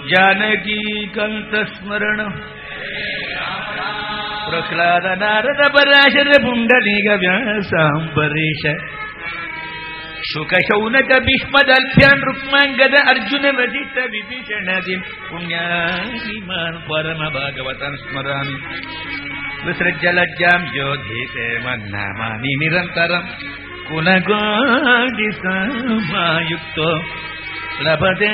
जानकी कन्तस्मरण प्रह्लाद नारद पराशर पुण्डलीक व्यासाम्बरीश शुकशौनक भीष्मदल्भ्यान् रुक्माङ्गद अर्जुन वजित विभीषणादीन् पुण्यादिमान् परमभागवतान् स्मरामि विसृज्य लज्जाम् योधीते मन्नामानि निरन्तरम् कुलगोडिसमायुक्तो लभते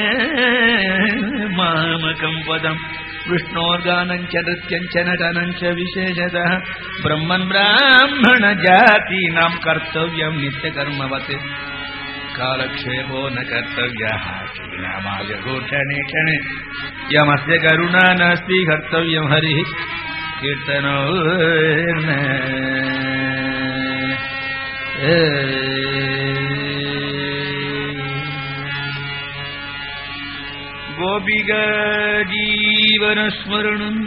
मामकम् पदम् विष्णोर्गानम् च नृत्यम् च नटनम् च विशेषतः ब्रह्मन् ब्राह्मणजातीनाम् कर्तव्यम् नित्यकर्मवत् कालक्षेपो न कर्तव्यः कीनामाय घोषणे क्षणे यमस्य करुणा नास्ति कर्तव्यम् हरिः कीर्तनो गोपिका जीवनस्मरणम्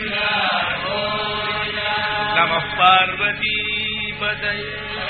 नमः पार्वतीपतये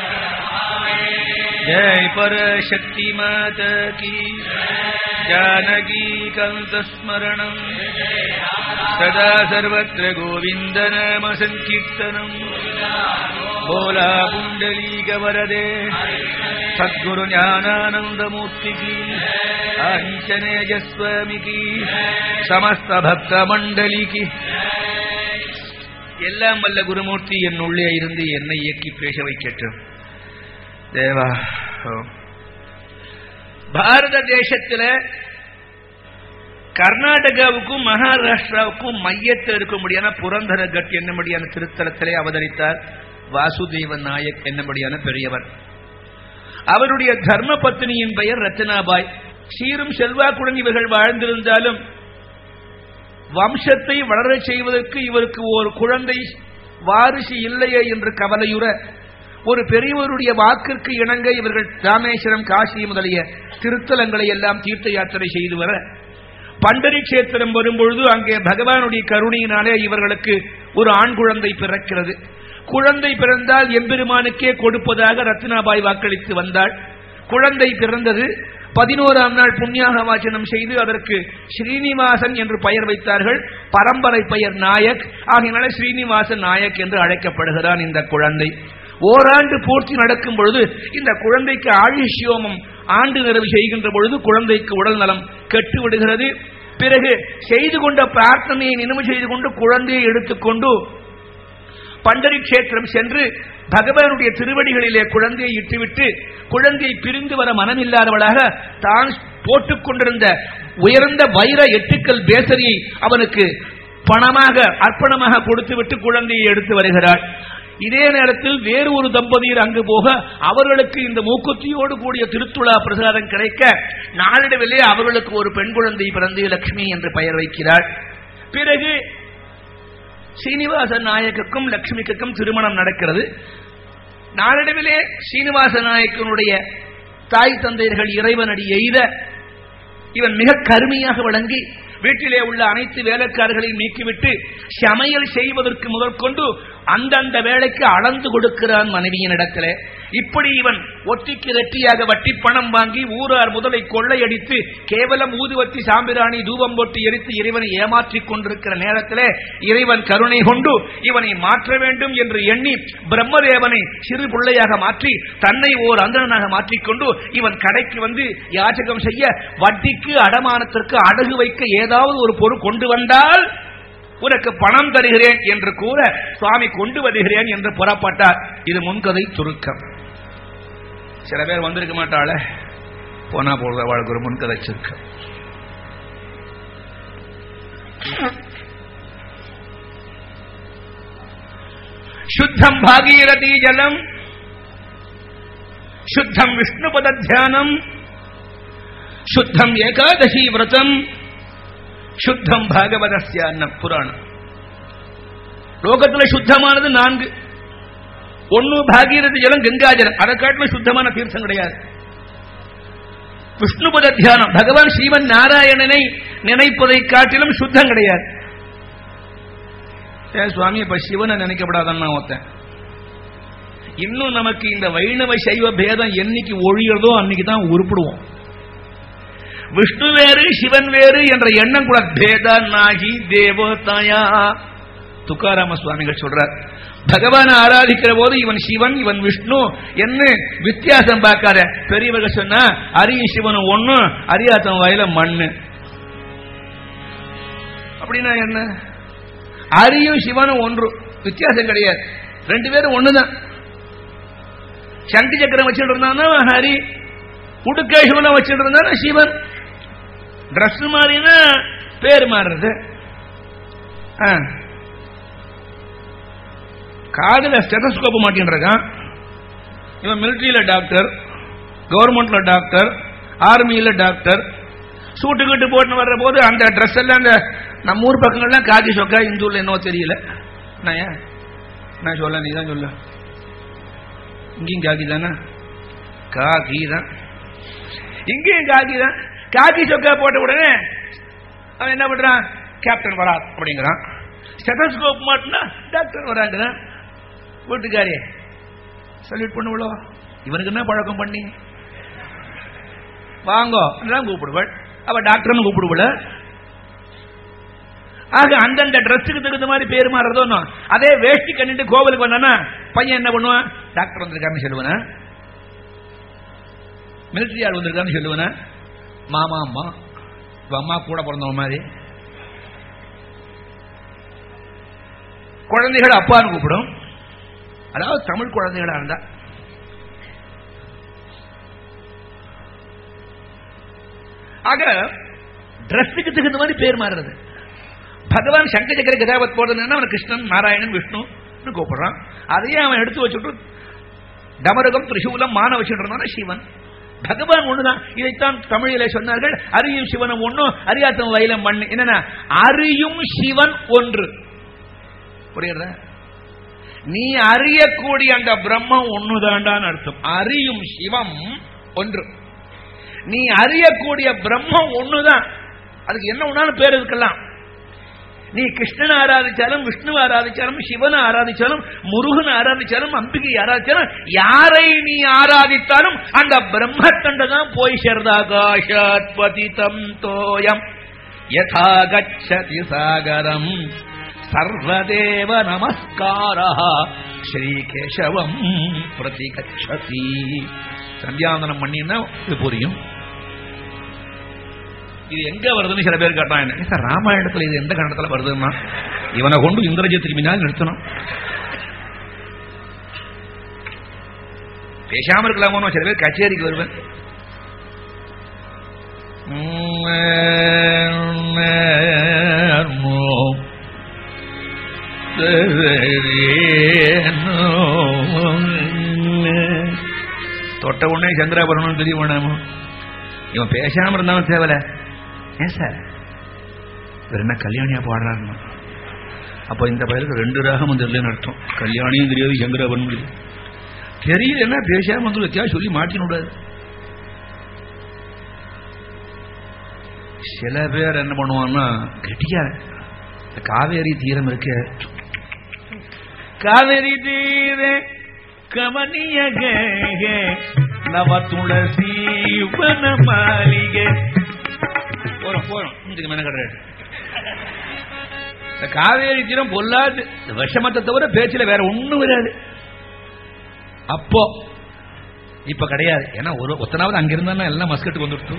जय परशक्ति माता की जानकी कन्तस्मरणम् सदा सर्वत्र गोविन्दनाम सङ्कीर्तनम् भोला पुण्डलीकवरदे सद्गुरु ज्ञानानन्दमूर्ति की आञ्जनेयस्वामि की समस्त भक्तमण्डली की எல்லாம் வல்ல குருமூர்த்தி என் உள்ளே இருந்து என்னை இயக்கி பேச வைக்கட்டும் தேவா பாரத தேசத்துல கர்நாடகாவுக்கும் மகாராஷ்டிராவுக்கும் மையத்தில் இருக்கும்படியான புரந்தர கட் என்னபடியான திருத்தலத்திலே அவதரித்தார் வாசுதேவ நாயக் என்னபடியான பெரியவர் அவருடைய தர்ம பத்னியின் பெயர் ரத்னாபாய் சீரும் செல்வாக்குடன் இவர்கள் வாழ்ந்திருந்தாலும் வம்சத்தை வளரச் செய்வதற்கு இவருக்கு ஒரு குழந்தை வாரிசு இல்லையே என்று கவலையுற ஒரு பெரியவருடைய வாக்கிற்கு இணங்க இவர்கள் ராமேஸ்வரம் காசி முதலிய திருத்தலங்களை எல்லாம் தீர்த்த யாத்திரை செய்து வர பண்டரி கஷேத்திரம் வரும்பொழுது அங்கே பகவானுடைய கருணையினாலே இவர்களுக்கு ஒரு ஆண் குழந்தை பிறக்கிறது குழந்தை பிறந்தால் எம்பெருமானுக்கே கொடுப்பதாக ரத்னாபாய் வாக்களித்து வந்தாள் குழந்தை பிறந்தது பதினோராம் நாள் புண்ணியாக வாசனம் செய்து அதற்கு ஸ்ரீனிவாசன் என்று பெயர் வைத்தார்கள் பரம்பரை பெயர் நாயக் ஆகையினால ஸ்ரீனிவாசன் நாயக் என்று அழைக்கப்படுகிறான் இந்த குழந்தை ஓராண்டு பூர்த்தி நடக்கும் பொழுது இந்த குழந்தைக்கு ஆயுஷ்யோமம் ஆண்டு நிறைவு செய்கின்ற பொழுது குழந்தைக்கு உடல் நலம் கெட்டு விடுகிறது பிறகு செய்து கொண்ட பிரார்த்தனையை நினைவு செய்து கொண்டு குழந்தையை எடுத்துக்கொண்டு பண்டரி கஷேத்திரம் சென்று பகவானுடைய திருவடிகளிலே குழந்தையை இட்டுவிட்டு குழந்தையை பிரிந்து வர மனமில்லாதவளாக தான் போட்டுக் கொண்டிருந்த உயர்ந்த வைர எட்டுக்கல் பேசரியை அவனுக்கு பணமாக அர்ப்பணமாக கொடுத்துவிட்டு குழந்தையை எடுத்து வருகிறாள் இதே நேரத்தில் வேறு ஒரு தம்பதியர் அங்கு போக அவர்களுக்கு இந்த மூக்குத்தியோடு கூடிய திருத்துழா பிரசாதம் கிடைக்க நாளிடவிலே அவர்களுக்கு ஒரு பெண் குழந்தை பிறந்து லட்சுமி என்று பெயர் வைக்கிறாள் பிறகு சீனிவாச நாயக்குக்கும் லட்சுமிக்கும் திருமணம் நடக்கிறது நாளிடவிலே சீனிவாச நாயக்கனுடைய தாய் தந்தையர்கள் இறைவனடி எய்த இவன் மிக கருமையாக விளங்கி வீட்டிலே உள்ள அனைத்து வேலைக்காரர்களையும் நீக்கிவிட்டு சமையல் செய்வதற்கு முதற்கொண்டு அந்தந்த வேலைக்கு அளந்து கொடுக்கிறான் மனைவியினிடத்திலே இப்படி இவன் ஒட்டிக்கு ரெட்டியாக வட்டி பணம் வாங்கி ஊரார் முதலை கொள்ளையடித்து கேவலம் ஊதுவத்தி சாம்பிராணி தூபம் போட்டு எரித்து இறைவனை ஏமாற்றிக் கொண்டிருக்கிற நேரத்திலே இறைவன் கருணை கொண்டு இவனை மாற்ற வேண்டும் என்று எண்ணி பிரம்மதேவனை சிறு பிள்ளையாக மாற்றி தன்னை ஓர் அந்தணனாக மாற்றிக்கொண்டு இவன் கடைக்கு வந்து யாச்சகம் செய்ய வட்டிக்கு அடமானத்திற்கு அடகு வைக்க ஏதாவது ஒரு பொருள் கொண்டு வந்தால் உனக்கு பணம் தருகிறேன் என்று கூற சுவாமி கொண்டு வருகிறேன் என்று புறப்பட்டார் இது முன்கதை சுருக்கம் சில பேர் வந்திருக்க மாட்டாள போனா போடுற வாழ்க்கை ஒரு முன்கதை சுருக்கம் சுத்தம் பாகீரதி ஜலம் சுத்தம் விஷ்ணுபத தியானம் சுத்தம் ஏகாதசி விரதம் சுத்தம் பாகவதஸ்ய அன்னம் புராணம் லோகத்துல சுத்தமானது நான்கு ஒன்னு பாகீரதி ஜலம் கங்காஜலம் அதை காட்டிலும் சுத்தமான தீர்த்தம் கிடையாது விஷ்ணுபத தியானம் பகவான் ஸ்ரீமன் நாராயணனை நினைப்பதை காட்டிலும் சுத்தம் கிடையாது ஏன் சுவாமி இப்ப சிவனை நினைக்கப்படாதான் நான் ஒருத்தன் இன்னும் நமக்கு இந்த வைணவ சைவ பேதம் என்னைக்கு ஒழிகிறதோ அன்னைக்கு தான் உருப்பிடுவோம் விஷ்ணு வேறு சிவன் வேறு என்ற எண்ணம் கூட பேத நாகி தேவதாயா துக்காராம சுவாமிகள் சொல்றார் பகவான் ஆராதிக்கிற போது இவன் சிவன் இவன் விஷ்ணு என்ன வித்தியாசம் பார்க்காத பெரியவர்கள் சொன்னா அரிய சிவனும் ஒண்ணு அரியாத்தம் வயல மண்ணு அப்படின்னா என்ன அரியும் சிவனும் ஒன்று வித்தியாசம் கிடையாது ரெண்டு பேரும் ஒண்ணுதான் சங்கு சக்கரம் வச்சுட்டு இருந்தானா ஹரி உடுக்கேஷவனம் வச்சுட்டு இருந்தானா சிவன் ட்ரெஸ் மாறினா பேர் மாறுறது ஆ. காதுல ஸ்டெதஸ்கோப் மாட்டின்றான் இவன் மிலிட்டரியில டாக்டர் கவர்மெண்ட்ல டாக்டர் ஆர்மியில டாக்டர் சூட்டு கிட்டு போட்டு வர்ற போது அந்த ட்ரெஸ் எல்லாம் அந்த நம்ம ஊர் பக்கங்கள்லாம் காக்கி சொக்கா இந்துல என்னவோ தெரியல நான் ஏன் நான் சொல்ல நீ தான் சொல்ல இங்கேயும் காக்கி தானே காக்கி தான் இங்கேயும் காக்கி தான் காக்கி சொக்கா போட்ட உடனே அவன் என்ன பண்றான் கேப்டன் வரார் அப்படிங்கிறான் ஸ்டெதஸ்கோப் மாட்டினா டாக்டர் வராங்கிறான் வீட்டுக்காரி சல்யூட் பண்ணுவளோ இவனுக்கு என்ன பழக்கம் பண்ணி வாங்கோ தான் கூப்பிடுவள் அவ டாக்டர்னு கூப்பிடுவல ஆக அந்தந்த ட்ரெஸ்ஸுக்கு தகுந்த மாதிரி பேர் மாறுறதோ அதே வேஷ்டி கண்ணிட்டு கோவிலுக்கு வந்தானா பையன் என்ன பண்ணுவான் டாக்டர் வந்திருக்காருன்னு சொல்லுவனா மிலிட்டரி ஆள் வந்திருக்காருன்னு சொல்லுவனா மாமா அம்மா இப்ப அம்மா கூட பிறந்தவங்க மாதிரி குழந்தைகள் அப்பான்னு கூப்பிடும் அதாவது தமிழ் குழந்தைகளா இருந்தா ஆக டிரெஸ்ஸுக்கு தகுந்த மாதிரி பேர் மாறுறது பகவான் சங்க சக்கர கதாபத் போடுறதுன்னா அவன் கிருஷ்ணன் நாராயணன் விஷ்ணு கூப்பிடுறான் அதையே அவன் எடுத்து வச்சுட்டு டமரகம் திரிசூலம் மான வச்சுட்டு இருந்தான் சிவன் பகவான் ஒண்ணுதான் இதைத்தான் தமிழிலே சொன்னார்கள் அரியும் சிவனும் ஒண்ணும் அரியாத்தம் வயலம் மண் என்னன்னா அரியும் சிவன் ஒன்று புரியுறதா நீ அறியக்கூடிய அந்த பிரம்மம் ஒண்ணுதாண்டான்னு அர்த்தம் அறியும் சிவம் ஒன்று நீ அறியக்கூடிய பிரம்மம் ஒண்ணுதான் அதுக்கு என்ன ஒன்னாலும் பேர் இருக்கலாம் நீ கிருஷ்ணனை ஆராதிச்சாலும் விஷ்ணுவை ஆராதிச்சாலும் சிவனை ஆராதிச்சாலும் முருகனை ஆராதிச்சாலும் அம்பிகை ஆராதிச்சாலும் யாரை நீ ஆராதித்தாலும் அந்த பிரம்மத்தண்ட தான் போய் சேர்ந்தாகாஷாத் பதிதம் தோயம் யதா கச்சதி சாகரம் சர்வதேவ நமஸ்கார ஸ்ரீகேசவம் பிரதிகச்சதி சந்தியாவந்தனம் பண்ணினா இது புரியும் இது எங்க வருதுன்னு சில பேர் கேட்டாங்க சார் ராமாயணத்துல இது எந்த கண்டத்துல வருதுன்னா இவனை கொண்டு இந்திரஜித் திரும்பினால் நிறுத்தணும் பேசாம இருக்கலாமோ சில பேர் கச்சேரிக்கு வருவேன் தொட்ட உடனே சந்திராபுரம் தெரிய வேணாமோ இவன் பேசாம இருந்தாலும் தேவல ஏன் சார் இவர் என்ன கல்யாணியா பாடுறாருமா அப்போ இந்த பயிருக்கு ரெண்டு ராகமும் தெரியலன்னு அர்த்தம் கல்யாணியும் தெரியாது சங்கராபுரம் தெரியாது தெரியல என்ன பேசாம வந்து வித்தியாசம் சொல்லி மாட்டின விடாது சில பேர் என்ன பண்ணுவான்னா கெட்டியா காவேரி தீரம் இருக்கு காவேரி தீர கமனிய நவ துளசி வன மாளிகை போறோம் போறோம் இதுக்கு மெனக்கடுற இந்த காவேரி தீரம் பொல்லாது இந்த விஷமத்தை தவிர பேச்சில் வேற ஒண்ணும் வராது அப்போ இப்ப கிடையாது ஏன்னா ஒரு ஒத்தனாவது அங்க இருந்தா எல்லாம் மஸ்கட்டுக்கு வந்துடுச்சு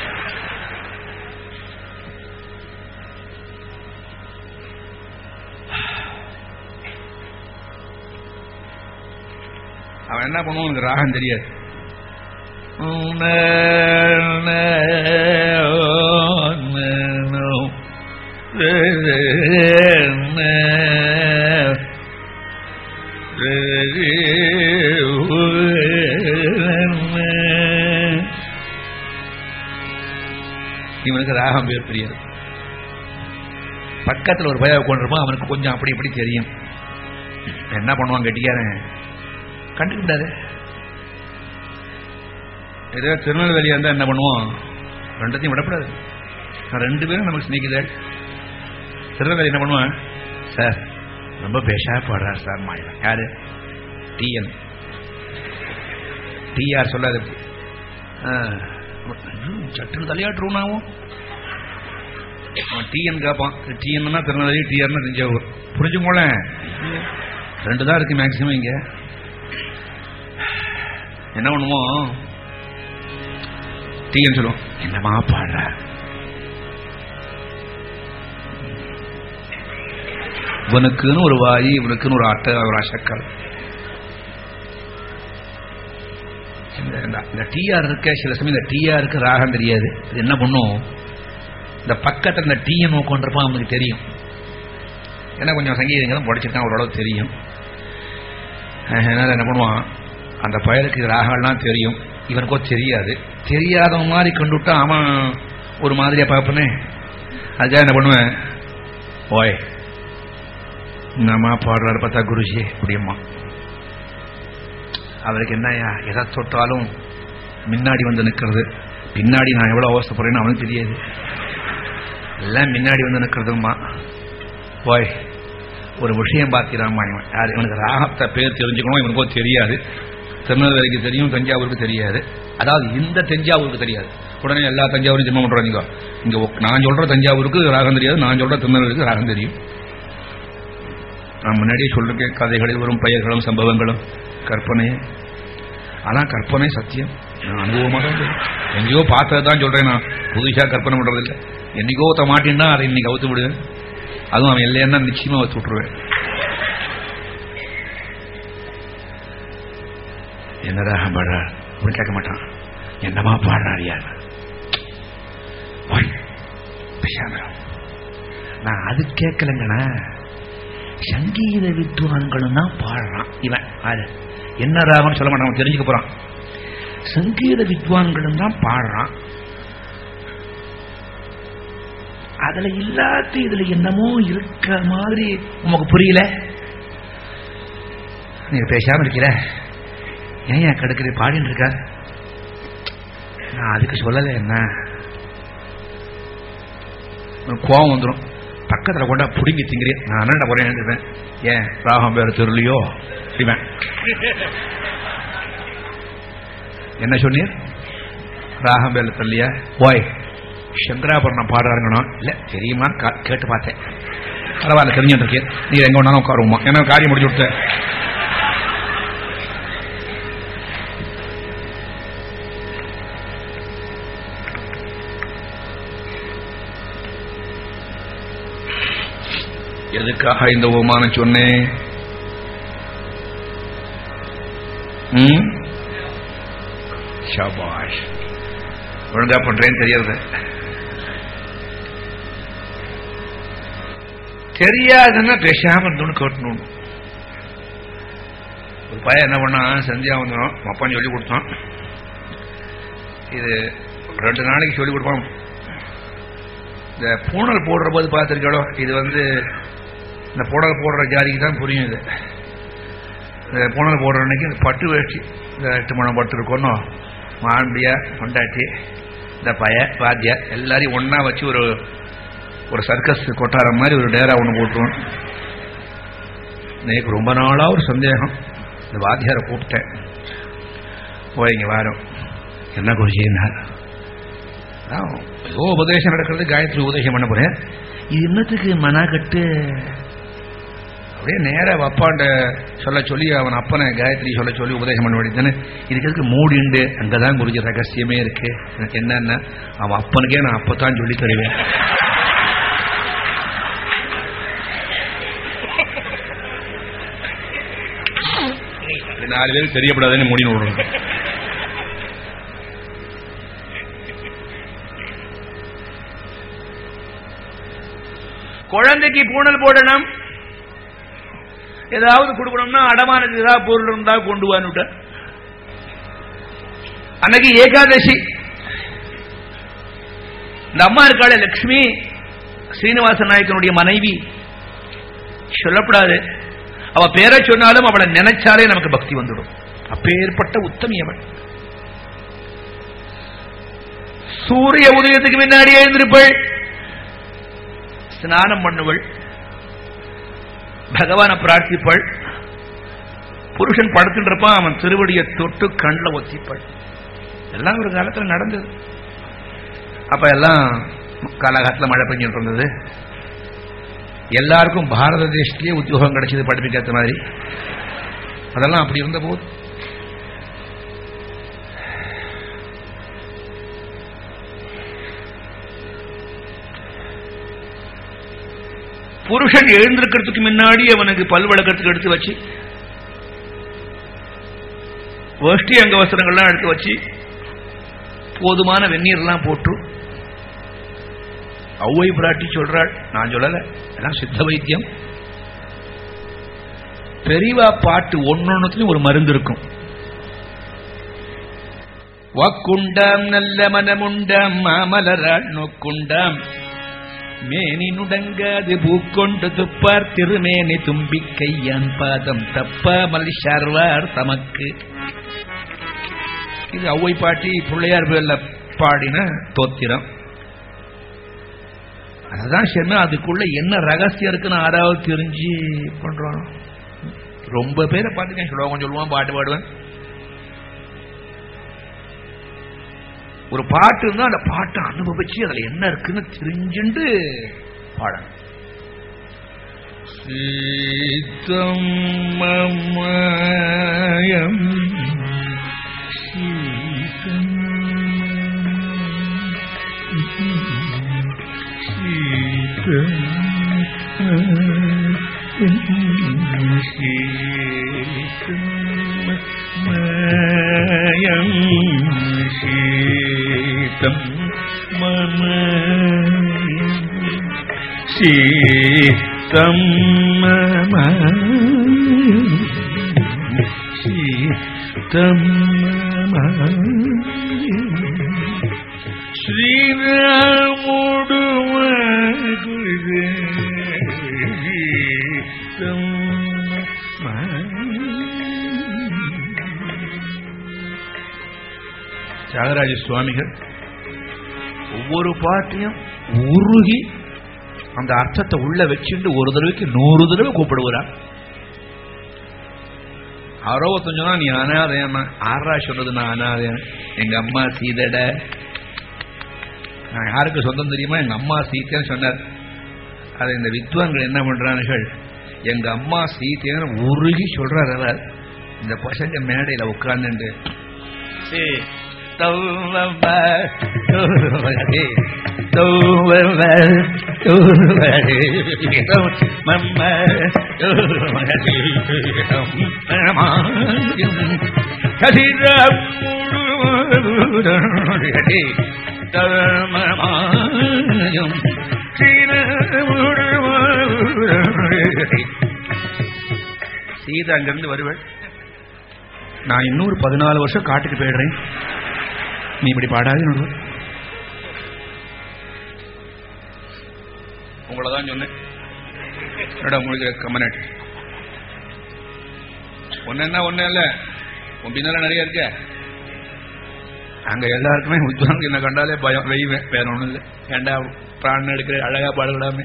அவன் என்ன பண்ணுவான் உனக்கு ராகம் தெரியாது இவனுக்கு ராகம் பேர் தெரியாது பக்கத்தில் ஒரு பய கொண்டிருப்பான் அவனுக்கு கொஞ்சம் அப்படி இப்படி தெரியும் என்ன பண்ணுவான் கட்டிக்காரன் கண்டுக்க கூடாது ஏதோ திருநெல்வேலியா இருந்தா என்ன பண்ணுவோம் ரெண்டத்தையும் விடக்கூடாது ரெண்டு பேரும் நமக்கு ஸ்நேகிதர் திருநெல்வேலி என்ன பண்ணுவான் சார் ரொம்ப பேஷா பாடுறார் சார் மாயா யாரு டிஎன் டிஆர் சொல்லாது சட்டுன்னு தலையாட்டுருவனாவும் அவன் டிஎன் கேட்பான் டிஎன்னா திருநெல்வேலி டிஆர்னா தஞ்சாவூர் புரிஞ்சுக்கோள ரெண்டு தான் இருக்கு மேக்சிமம் இங்க என்ன பண்ணுவோம் டிஎன் சொல்லுவோம் என்னமா பாடுற இவனுக்குன்னு ஒரு வாய் இவனுக்குன்னு ஒரு அட்டை ஒரு அசக்கல் இந்த டிஆர் இருக்க சில சமயம் இந்த டிஆருக்கு ராகம் தெரியாது இது என்ன பண்ணும் இந்த பக்கத்தில் இந்த டீயை நோக்கொண்டிருப்பான் அவனுக்கு தெரியும் ஏன்னா கொஞ்சம் சங்கீதங்களும் படிச்சிருக்கான் ஓரளவு தெரியும் அதனால என்ன பண்ணுவான் அந்த பயலுக்கு ராகம்லாம் தெரியும் இவனுக்கோ தெரியாது தெரியாத மாதிரி கண்டுவிட்டா அவன் ஒரு மாதிரியா பார்ப்பனே அதுக்காக என்ன பண்ணுவேன் ஓய் என்னம்மா பாடுறாரு பார்த்தா குருஜி அப்படியம்மா அவருக்கு என்னையா எதை தொட்டாலும் முன்னாடி வந்து நிற்கிறது பின்னாடி நான் எவ்வளோ அவசரப்படுறேன்னு அவனுக்கு தெரியாது எல்லாம் முன்னாடி வந்து நிற்கிறதுமா போய் ஒரு விஷயம் பார்க்கிறாம்மா இவன் யார் இவனுக்கு ராகத்தை பேர் தெரிஞ்சுக்கணும் இவனுக்கோ தெரியாது திருநெல்வேலிக்கு தெரியும் தஞ்சாவூருக்கு தெரியாது அதாவது இந்த தஞ்சாவூருக்கு தெரியாது உடனே எல்லா தஞ்சாவூரும் ஜிம்ம பண்ணுறாங்க இங்க நான் சொல்ற தஞ்சாவூருக்கு ராகம் தெரியாது நான் சொல்ற திருநெல்வேலிக்கு ராகம் தெரியும் நான் முன்னாடியே சொல்லிருக்கேன் கதைகளில் வரும் பெயர்களும் சம்பவங்களும் கற்பனை ஆனா கற்பனை சத்தியம் நான் அனுபவமாக தான் சொல்றேன் எங்கேயோ பார்த்தது தான் சொல்றேன் நான் புதுசா கற்பனை பண்றது இல்லை என்னைக்கோ ஒருத்த மாட்டின்னா அதை இன்னைக்கு அவுத்து விடுவேன் அதுவும் அவன் இல்லைன்னா நிச்சயமா அவுத்து விட்டுருவேன் என்னடா பாடுறார் அப்படின்னு கேட்க மாட்டான் என்னமா பாடுறார் யார் நான் அது கேட்கலங்கண்ணா சங்கீத வித்வான்களும் தான் பாடுறான் இவன் ஆறு என்ன ராகம் சொல்ல மாட்டான் தெரிஞ்சுக்க போறான் சங்கீத வித்வான்களும் தான் பாடுறான் அதுல இல்லாத இதுல என்னமோ இருக்க மாதிரி உமக்கு புரியல நீங்க பேசாம இருக்கிற ஏன் ஏன் கடுக்கிற பாடின்னு இருக்க நான் அதுக்கு சொல்லல என்ன கோவம் வந்துடும் பக்கத்துல கொண்டா புடுங்கி திங்கிறேன் நான் என்னடா போறேன் எழுந்துருவேன் ஏன் ராகம் பேர் தெருலையோ இவன் என்ன சொன்னீர் ராகம் பேர் தெரியலையா ஓய் சங்கராபரணம் பாடுறாருங்கண்ணா இல்ல தெரியுமா கேட்டு பார்த்தேன் பரவாயில்ல தெரிஞ்சுட்டு இருக்கேன் நீ எங்க வேணாலும் உட்காருவோமா ஏன்னா காரியம் முடிச்சு விட்ட எதுக்காக இந்த உமானம் சொன்னேன் ஷபாஷ் ஒழுங்கா பண்றேன்னு தெரியறது தெரியாதுன்னா பேசாம இருந்தோன்னு கேட்டணும் ஒரு பையன் என்ன பண்ணா சந்தியா வந்துடும் அப்பா சொல்லி கொடுத்தான் இது ரெண்டு நாளைக்கு சொல்லி கொடுப்பான் இந்த பூனல் போடுற போது பார்த்துருக்கோ இது வந்து இந்த புடல் போடுற ஜாதிக்கு தான் புரியும் இது இந்த புனல் போடுற அன்னைக்கு இந்த பட்டு வேஷ்டி இந்த எட்டு மணம் பட்டு இருக்கணும் மாம்பியா கொண்டாட்டி இந்த பய வாத்தியா எல்லாரையும் ஒன்றா வச்சு ஒரு ஒரு சர்க்கஸ் கொட்டார மாதிரி ஒரு டேரா ஒன்று போட்டுருவோம் எனக்கு ரொம்ப நாளாக ஒரு சந்தேகம் இந்த வாத்தியாரை கூப்பிட்டேன் போய் இங்கே வரோம் என்ன குருஜின்னார் ஏதோ உபதேசம் நடக்கிறது காயத்ரி உபதேசம் பண்ண போறேன் இது என்னத்துக்கு மனாக்கட்டு அப்படியே நேர அப்பாண்ட சொல்ல சொல்லி அவன் அப்பனை காயத்ரி சொல்ல சொல்லி உபதேசம் பண்ண வேண்டியதானே இதுக்கு எதுக்கு மூடிண்டு அங்கதான் குருஜி ரகசியமே இருக்கு எனக்கு என்னன்னா அவன் அப்பனுக்கே நான் அப்பதான் சொல்லி தருவேன் நாலு பேருக்கு தெரியப்படாதுன்னு முடின்னு விடுறோம் குழந்தைக்கு பூணல் போடணும் ஏதாவது கொடுக்கணும்னா அடமானது ஏதாவது பொருள் இருந்தா கொண்டு வான்னுட்ட அன்னைக்கு ஏகாதசி இந்த அம்மா இருக்காளே லட்சுமி ஸ்ரீனிவாச நாயக்கனுடைய மனைவி சொல்லப்படாது அவ பேரை சொன்னாலும் அவளை நினைச்சாலே நமக்கு பக்தி வந்துடும் அப்பேற்பட்ட உத்தமி அவள் சூரிய உதயத்துக்கு முன்னாடி எழுந்திருப்பள் ஸ்நானம் பண்ணுவள் பகவானை பிரார்த்திப்பாள் புருஷன் படுத்துட்டு இருப்பான் அவன் திருவடியை தொட்டு கண்ணில் ஒத்திப்பாள் எல்லாம் ஒரு காலத்தில் நடந்தது அப்ப எல்லாம் காலகாலத்தில் மழை பெஞ்சிட்டு இருந்தது எல்லாருக்கும் பாரத தேசத்திலேயே உத்தியோகம் கிடைச்சது படிப்புக்கேற்ற மாதிரி அதெல்லாம் அப்படி இருந்த போது புருஷன் எழுந்திருக்கிறதுக்கு முன்னாடி அவனுக்கு பல் வளர்க்கறதுக்கு எடுத்து வச்சு வேஷ்டி அங்க வஸ்திரங்கள்லாம் எடுத்து வச்சு போதுமான வெந்நீர்லாம் போட்டு ஔவை பிராட்டி சொல்றாள் நான் சொல்லல எல்லாம் சித்த வைத்தியம் பெரியவா பாட்டு ஒன்னொன்னுலயும் ஒரு மருந்து இருக்கும் வாக்குண்டாம் நல்ல மனமுண்டாம் மாமலராள் நோக்குண்டாம் மேனி நுடங்காது பூக்கொண்டு துப்பார் திருமேனி தும்பிக்கையான் பாதம் தப்பாமல் சர்வார் தமக்கு இது ஔவை பாட்டி பிள்ளையார் பேர்ல பாடின தோத்திரம் அதுதான் சொன்ன அதுக்குள்ள என்ன ரகசியம் இருக்குன்னு ஆறாவது தெரிஞ்சு பண்றோம் ரொம்ப பேரை பார்த்துக்கேன் ஸ்லோகம் சொல்லுவான் பாட்டு பாடுவேன் ஒரு பாட்டு இருந்தா அந்த பாட்டை அனுபவிச்சு அதுல என்ன இருக்குன்னு தெரிஞ்சுண்டு பாடணும் சீதம் மமயம் சீதம் சீதம் சீதம் மயம் சீதம் மம சீதம் மம சீதம் மம ஸ்ரீராமுடு தியாகராஜ சுவாமிகள் ஒவ்வொரு பாட்டையும் உருகி அந்த அர்த்தத்தை உள்ள வச்சுட்டு ஒரு தடவைக்கு நூறு தடவை கூப்பிடுவார் அறுபத்தஞ்சுனா நீ அனாதையம்மா ஆறா சொன்னது நான் அனாதையன் எங்க அம்மா சீதட நான் யாருக்கு சொந்தம் தெரியுமா எங்க அம்மா சீத்தைன்னு சொன்னார் அதை இந்த வித்வான்கள் என்ன பண்றானுகள் எங்க அம்மா சீத்தைன்னு உருகி சொல்றார் அவர் இந்த பசங்க மேடையில உட்கார்ந்துட்டு சரி தர்மமாயும் சீதா அங்கிருந்து வருவள் நான் இன்னொரு பதினாலு வருஷம் காட்டுக்கு போயிடுறேன் நீ இப்படி பாடாது நடுவர் உங்களை தான் சொன்னேன் என்னடா உங்களுக்கு கமனட் ஒன்னு என்ன ஒண்ணு இல்ல உன் பின்னால நிறைய இருக்க அங்க எல்லாருக்குமே உத்வாங்க என்ன கண்டாலே பயம் வெய்வேன் வேற ஒண்ணும் இல்லை ஏண்டா பிராணம் எடுக்கிற அழகா பாடுவிடாமே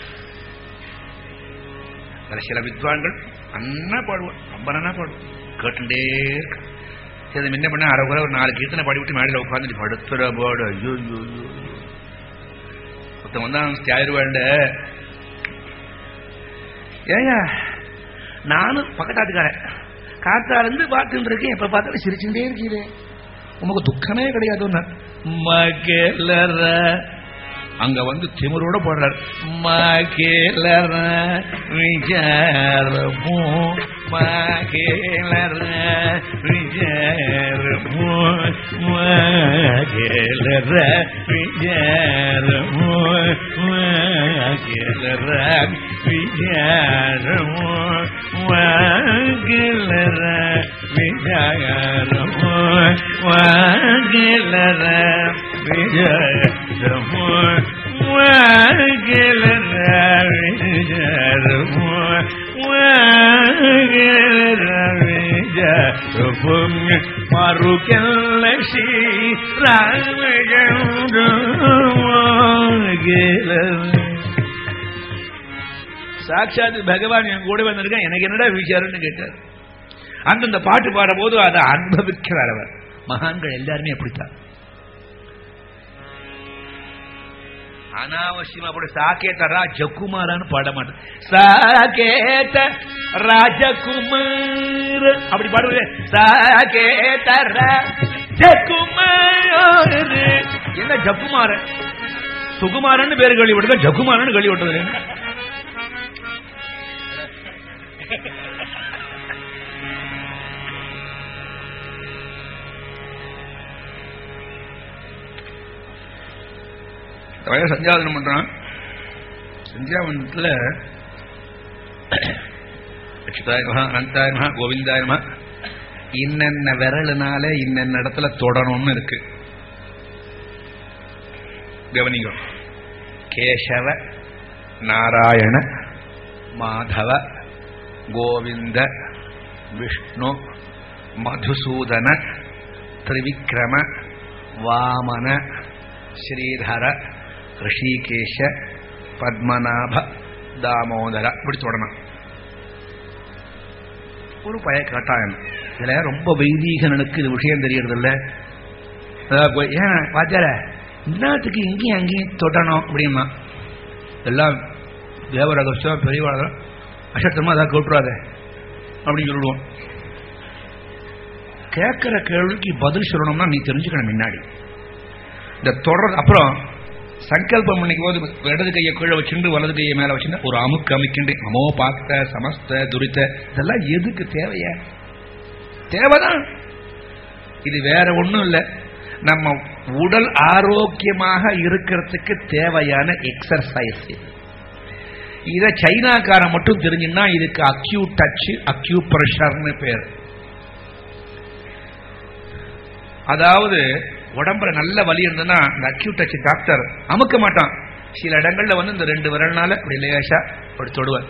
அதுல சில வித்வான்கள் அண்ணா பாடுவான் ரொம்ப நன்னா பாடுவான் கேட்டுட்டே இருக்க சரி முன்ன பண்ண அரை குறை ஒரு நாலு கீர்த்தனை பாடிவிட்டு மேடையில் உட்காந்துட்டு படுத்துற பாடு ஐயோ ஐயோ ஐயோ ஒருத்தன் வந்தான் தியாயிருவாண்ட ஏயா நானும் பக்கத்தாட்டுக்காரன் காத்தால இருந்து பார்த்துட்டு இருக்கேன் எப்ப பார்த்தாலும் சிரிச்சுட்டே இருக்கீரே உமக்கு துக்கமே கிடையாது மகேலர அங்க வந்து திமிரோட போடுறார் மகேலர விஜாரமோ மகேலர விஜாரமோ மகேலர விஜாரமோ மகேலர விஜாரமோ மகேலர விஜாரமோ மகேலர விஜாரமோ மறுக்கல்ல சாட்சாத் பகவான் என் கூட வந்திருக்கேன் எனக்கு என்னடா விசாரம்னு கேட்டார் அந்தந்த பாட்டு பாடும் போது அதை அனுபவிக்கிறார் அவர் மகான்கள் எல்லாருமே அப்படித்தான் அனாவசியமா அப்படி சாக்கேத்த ராஜகுமாரான்னு பாட மாட்டேன் சாகேத ராஜகுமார் அப்படி பாடுவது சாகேத ராஜகுமார் என்ன ஜக்குமாரன் சுகுமாரன் பேரு கழி விடுங்க ஜகுமாரன் கழி விட்டுறது வயசு சந்தியாவதனம் பண்றான் சந்தியாவனத்துல அச்சுதாய மகா அனந்தாய மகா கோவிந்தாய மகா இன்னென்ன விரலுனால இன்னென்ன இடத்துல தொடணும்னு இருக்கு கவனிங்க கேசவ நாராயண மாதவ கோவிந்த விஷ்ணு மதுசூதன திரிவிக்ரம வாமன ஸ்ரீதர ரிஷிகேஷ பத்மநாப தாமோதர இப்படி தொடணும் ஒரு பய கேட்டாயன் இதுல ரொம்ப வைதீகனுக்கு இது விஷயம் தெரியறது இல்ல ஏன் வாத்தியார இன்னத்துக்கு இங்கேயும் அங்கேயும் தொடணும் அப்படின்னா எல்லாம் தேவரகசியம் பெரியவாளர் அசத்தமா அதான் கூட்டுறாத அப்படின்னு சொல்லிடுவோம் கேட்கிற கேள்விக்கு பதில் சொல்லணும்னா நீ தெரிஞ்சுக்கணும் முன்னாடி இந்த தொடர் அப்புறம் சங்கல்பம் பண்ணிக்கும் போது இடது கையை கீழே வச்சுட்டு வலது கையை மேல வச்சுட்டு ஒரு அமுக்கு அமைக்கிண்டு மமோ பார்த்த சமஸ்த துரித்த இதெல்லாம் எதுக்கு தேவையா தேவைதான் இது வேற ஒண்ணும் இல்ல நம்ம உடல் ஆரோக்கியமாக இருக்கிறதுக்கு தேவையான எக்ஸர்சைஸ் இது இத சைனாக்காரன் மட்டும் தெரிஞ்சுன்னா இதுக்கு அக்யூ டச் அக்யூ பிரஷர்னு பேர் அதாவது உடம்புல நல்ல வலி இருந்ததுன்னா இந்த அக்யூ டச் டாக்டர் அமுக்க மாட்டான் சில இடங்கள்ல வந்து இந்த ரெண்டு விரல்னால அப்படி லேசா அப்படி தொடுவார்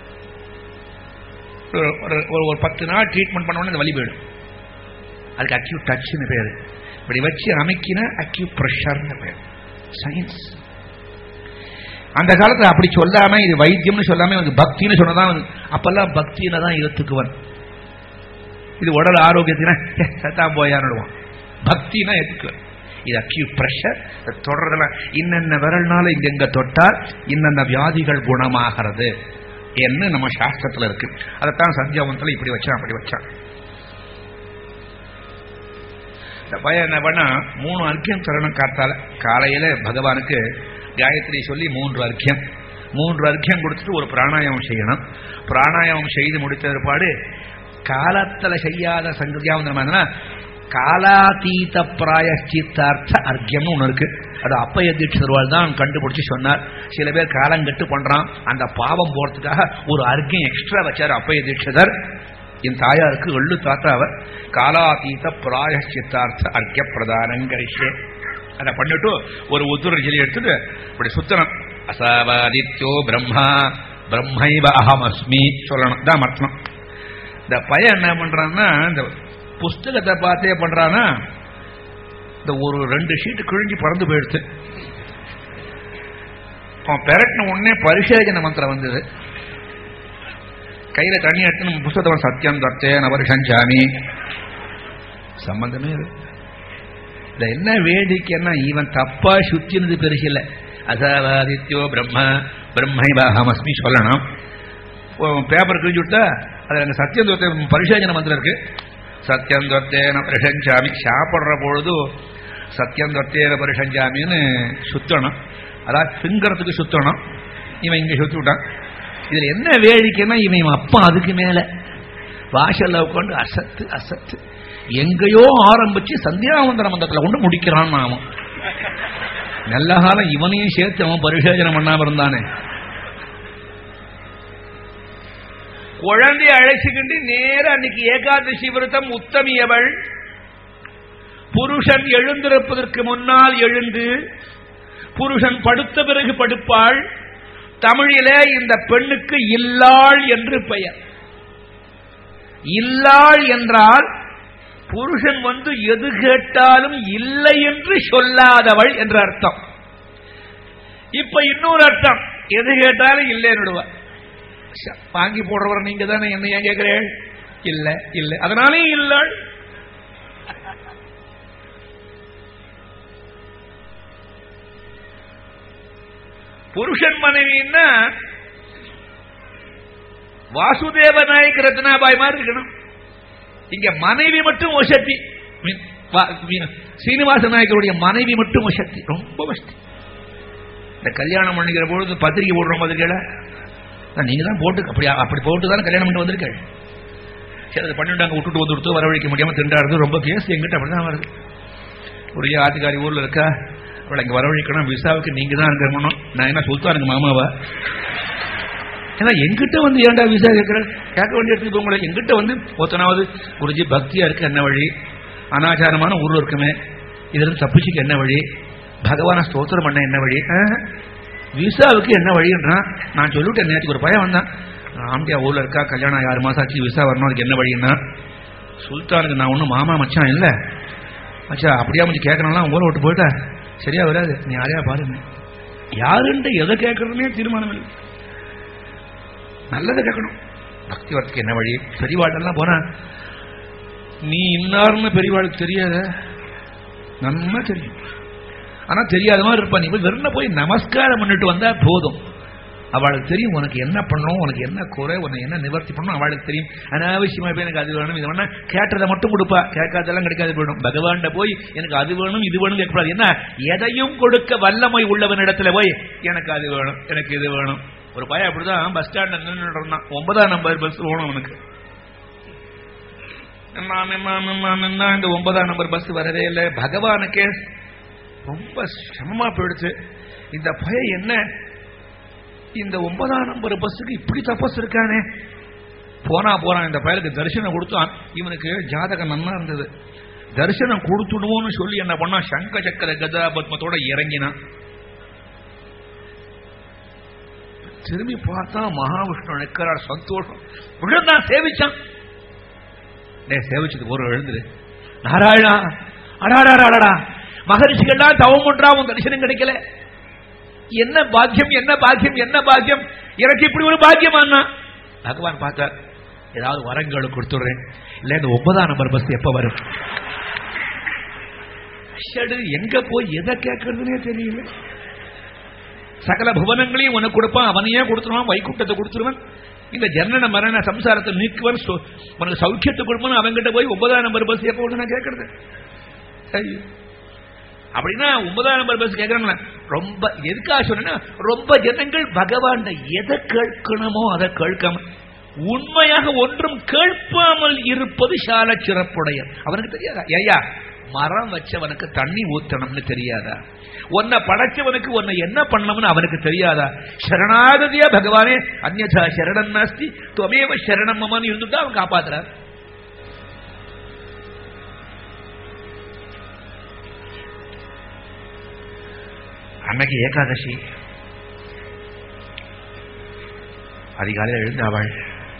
ஒரு ஒரு பத்து நாள் ட்ரீட்மெண்ட் பண்ண உடனே இந்த வலி போயிடும் அதுக்கு அக்யூ டச்னு பேரு இப்படி வச்சு அமைக்கின அக்யூ பிரஷர்னு பேர் சயின்ஸ் அந்த காலத்துல அப்படி சொல்லாம இது வைத்தியம்னு சொல்லாம இவனுக்கு பக்தின்னு சொன்னதான் அப்பெல்லாம் பக்தியில தான் இருத்துக்குவன் இது உடல் ஆரோக்கியத்தினா சத்தாம் போயான்னுடுவான் பக்தினா எதுக்கு இது அக்யூ பிரஷர் தொடர்றதெல்லாம் இன்னென்ன விரல்னால இங்கெங்க தொட்டால் இன்னென்ன வியாதிகள் குணமாகிறது என்று நம்ம சாஸ்திரத்துல இருக்கு அதைத்தான் சந்தியாவனத்துல இப்படி வச்சான் அப்படி வச்சான் இந்த பையன் என்ன பண்ணா மூணு அர்க்கியம் தரணும் காத்தால காலையில பகவானுக்கு காயத்ரி சொல்லி மூன்று அர்க்கியம் மூன்று அர்க்கியம் கொடுத்துட்டு ஒரு பிராணாயாமம் செய்யணும் பிராணாயாமம் செய்து முடித்த பிற்பாடு காலத்துல செய்யாத சங்கதியாவந்தனா காலாதீத பிராயஷ்சித்தார்த்த அர்க்கியம்னு ஒன்று இருக்கு அது அப்பைய தீட்சிதர்வாள் தான் கண்டுபிடிச்சு சொன்னார் சில பேர் காலங்கட்டு பண்றான் அந்த பாவம் போறதுக்காக ஒரு அர்க்கியம் எக்ஸ்ட்ரா வச்சார் அப்பைய தீட்சிதர் என் தாயாருக்கு எள்ளு தாத்தாவ காலாதீத பிராயஷ்சித்தார்த்த அர்க்கிய பிரதானங்கரிஷே அதை பண்ணிட்டு ஒரு உத்துர ஜெலி எடுத்துட்டு இப்படி சுத்தனம் அசாவாதித்யோ பிரம்மா பிரம்மைவ அகமஸ்மி சொல்லணும் தான் அர்த்தம் இந்த பையன் என்ன பண்றான்னா இந்த புஸ்தகத்தை பார்த்தே பண்றானா இந்த ஒரு ரெண்டு ஷீட்டு கிழிஞ்சு பறந்து போயிடுச்சு அவன் பெரட்டின உடனே பரிசேஜன மந்திரம் வந்தது கையில தண்ணி எடுத்து நம்ம புஸ்தகம் சத்தியம் தத்தே நபரிஷஞ்சாமி சம்பந்தமே இல்லை இதுல என்ன வேடிக்கைன்னா இவன் தப்பா சுத்தினது பெருசு இல்லை அசாவாதித்யோ பிரம்ம பிரம்மைவாகமஸ்மி சொல்லணும் பேப்பர் கிழிஞ்சு விட்டா அதுல அந்த சத்தியம் தொத்தே பரிசேஜன மந்திரம் இருக்கு சத்தியம் தொத்தேன பரிஷஞ்சாமி சாப்பிடுற பொழுது சத்தியம் தொத்தேன பரிஷஞ்சாமின்னு சுத்தணும் அதாவது திங்கிறதுக்கு சுத்தணும் இவன் இங்க சுத்தி விட்டான் இதுல என்ன வேடிக்கைன்னா இவன் இவன் அப்பா அதுக்கு மேல வாசல்ல உட்காந்து அசத்து அசத்து எங்கேயோ ஆரம்பிச்சு சந்தியாவந்தன மந்தத்துல கொண்டு முடிக்கிறான் அவன் நல்ல காலம் இவனையும் சேர்த்து அவன் பரிசோஜனம் பண்ணாம இருந்தானே குழந்தைய அழைச்சுக்கிண்டு நேர அன்னைக்கு ஏகாதசி விரதம் உத்தமியவள் புருஷன் எழுந்திருப்பதற்கு முன்னால் எழுந்து புருஷன் படுத்த பிறகு படுப்பாள் தமிழிலே இந்த பெண்ணுக்கு இல்லாள் என்று பெயர் இல்லாள் என்றால் புருஷன் வந்து எது கேட்டாலும் இல்லை என்று சொல்லாதவள் என்ற அர்த்தம் இப்ப இன்னொரு அர்த்தம் எது கேட்டாலும் இல்லைன்னு வாங்கி போடுறவர் நீங்க தானே என்ன ஏன் கேட்கிறேன் இல்ல இல்ல அதனாலே இல்லாள் புருஷன் மனைவின்னா வாசுதேவ நாயக் ரத்னாபாய் மாதிரி இருக்கணும் இங்க மனைவி மட்டும் ஒசத்தி மீன், வா- மீன், சீனிவாச நாயக்கருடைய மனைவி மட்டும் ஒசத்தி ரொம்ப வசதி இந்த கல்யாணம் பண்ணிக்கிற பொழுது பத்திரிக்கை போடுறோம் பத்திரிக்கையில அதான் நீங்க தான் போட்டு அப்படி அப்படி போட்டு தானே கல்யாணம் பண்ணிட்டு வந்திருக்க சரி அதை பண்ணிட்டு அங்க விட்டுட்டு வந்து விட்டு வரவழைக்க முடியாம திண்டாடுறது ரொம்ப கேஸ் எங்கிட்ட அப்படிதான் வருது ஒரு ஆத்துக்காரி ஊர்ல இருக்கா அவளை இங்க வரவழைக்கணும் விசாவுக்கு நீங்க தான் இருக்கணும் நான் என்ன சுல்தானுங்க மாமாவா ஏன்னா எங்கிட்ட வந்து ஏன்டா விசா கேட்கிற கேட்க வேண்டிய இடத்துக்கு உங்களை எங்கிட்ட வந்து ஒத்தனாவது குருஜி பக்தியா இருக்கு என்ன வழி அனாச்சாரமான ஊர்ல இருக்குமே இதுல இருந்து தப்பிச்சுக்க என்ன வழி பகவான ஸ்தோத்திரம் பண்ண என்ன வழி ஆ? விசாவுக்கு என்ன வழின்றான் நான் சொல்லிவிட்டேன் நேற்றுக்கு ஒரு பையன் வந்தான் ஆம்பியா ஊர்ல இருக்கா கல்யாணம் ஆறு மாசம் ஆச்சு விசா வரணும் அதுக்கு என்ன வழின்னா சுல்தானுக்கு நான் ஒன்றும் மாமா மச்சான் இல்லை மச்சா அப்படியா கொஞ்சம் கேட்கணும்லாம் ஊரை விட்டு போயிட்டா சரியா வராது நீ யாரையா பாருங்க யாருன்ட்டு எதை கேட்கறதுனே தீர்மானம் இல்லை நல்லதை கேட்கணும் பக்தி வரத்துக்கு என்ன வழி பெரியவாட்டெல்லாம் போனா நீ இன்னார்னு பெரியவாளுக்கு தெரியாத நன்னா தெரியும் ஆனா தெரியாத மாதிரி இருப்பா நீ போய் வெறும் போய் நமஸ்காரம் பண்ணிட்டு வந்தா போதும் அவளுக்கு தெரியும் உனக்கு என்ன பண்ணணும் உனக்கு என்ன குறை உனக்கு என்ன நிவர்த்தி பண்ணணும் அவளுக்கு தெரியும் அனாவசியமா போய் எனக்கு அது வேணும் இது வேணும் கேட்டதை மட்டும் கொடுப்பா கேட்காதெல்லாம் கிடைக்காது போயிடும் பகவான்கிட்ட போய் எனக்கு அது வேணும் இது வேணும் கேட்கக்கூடாது என்ன எதையும் கொடுக்க வல்லமை உள்ளவன் இடத்துல போய் எனக்கு அது வேணும் எனக்கு இது வேணும் ஒரு பையன் அப்படிதான் பஸ் ஸ்டாண்ட்ல நின்று இருந்தான் ஒன்பதாம் நம்பர் பஸ் வேணும் அவனுக்கு நான் நான் நான் நான் இந்த ஒன்பதாம் நம்பர் பஸ் வரவே இல்லை பகவானுக்கே ரொம்ப சிரமமா போயிடுச்சு இந்த பையன் என்ன இந்த ஒன்பதாம் நம்பர் பஸ்ஸுக்கு இப்படி தபஸ் இருக்கானே போனா போறான் இந்த பயலுக்கு தரிசனம் கொடுத்தான் இவனுக்கு ஜாதகம் நன்னா இருந்தது தரிசனம் கொடுத்துடுவோம்னு சொல்லி என்ன பண்ணா சங்க சக்கர கதா பத்மத்தோட இறங்கினான் திரும்பி பார்த்தா மகாவிஷ்ணு நிற்கிறார் சந்தோஷம் விழுந்தான் சேவிச்சான் டே சேவிச்சதுக்கு ஒரு எழுந்துரு நாராயணா அடாடாடாடா மகரிஷிகள்லாம் தவம் பண்றா உன் தரிசனம் கிடைக்கல என்ன பாக்கியம் என்ன பாக்கியம் என்ன பாக்கியம் எனக்கு இப்படி ஒரு பாக்கியமானா பகவான் பார்த்தார் ஏதாவது வரங்களை கொடுத்துடுறேன் இல்ல இந்த ஒன்பதாம் நம்பர் பஸ் எப்ப வரும் ஷடு, எங்க போய் எதை கேட்கறதுனே தெரியல சகல புவனங்களையும் உனக்கு கொடுப்பான் அவனையே கொடுத்துருவான் வைகுண்டத்தை கொடுத்துருவான் இந்த ஜனன மரண சம்சாரத்தை நீக்குவன் சொ- உனக்கு சௌக்கியத்தை கொடுப்பான் அவன்கிட்ட போய் ஒன்பதாம் நம்பர் பஸ் எப்போ வரும்னு நான் கேட்கறது ஐயோ அப்படின்னா ஒன்பதாம் நம்பர் பஸ் கேட்கறாங்களா ரொம்ப எதுக்காக சொன்னா ரொம்ப ஜனங்கள் பகவான் எதை கேட்கணுமோ அதை கேட்காம உண்மையாக ஒன்றும் கேட்பாமல் இருப்பது சால சிறப்புடைய அவனுக்கு தெரியாதா ஐயா மரம் வச்சவனுக்கு தண்ணி ஊத்தணும்னு தெரியாதா உன்னை படைச்சவனுக்கு உன்னை என்ன பண்ணணும்னு அவனுக்கு தெரியாதா சரணாகதியா பகவானே அந்நதா சரணம் நாஸ்தி துவமேவ சரணம் மமன்னு இருந்துட்டா அவன் காப்பாத்துறார் அன்னைக்கு ஏகாதசி அதிகாலையில் எழுந்து அவள்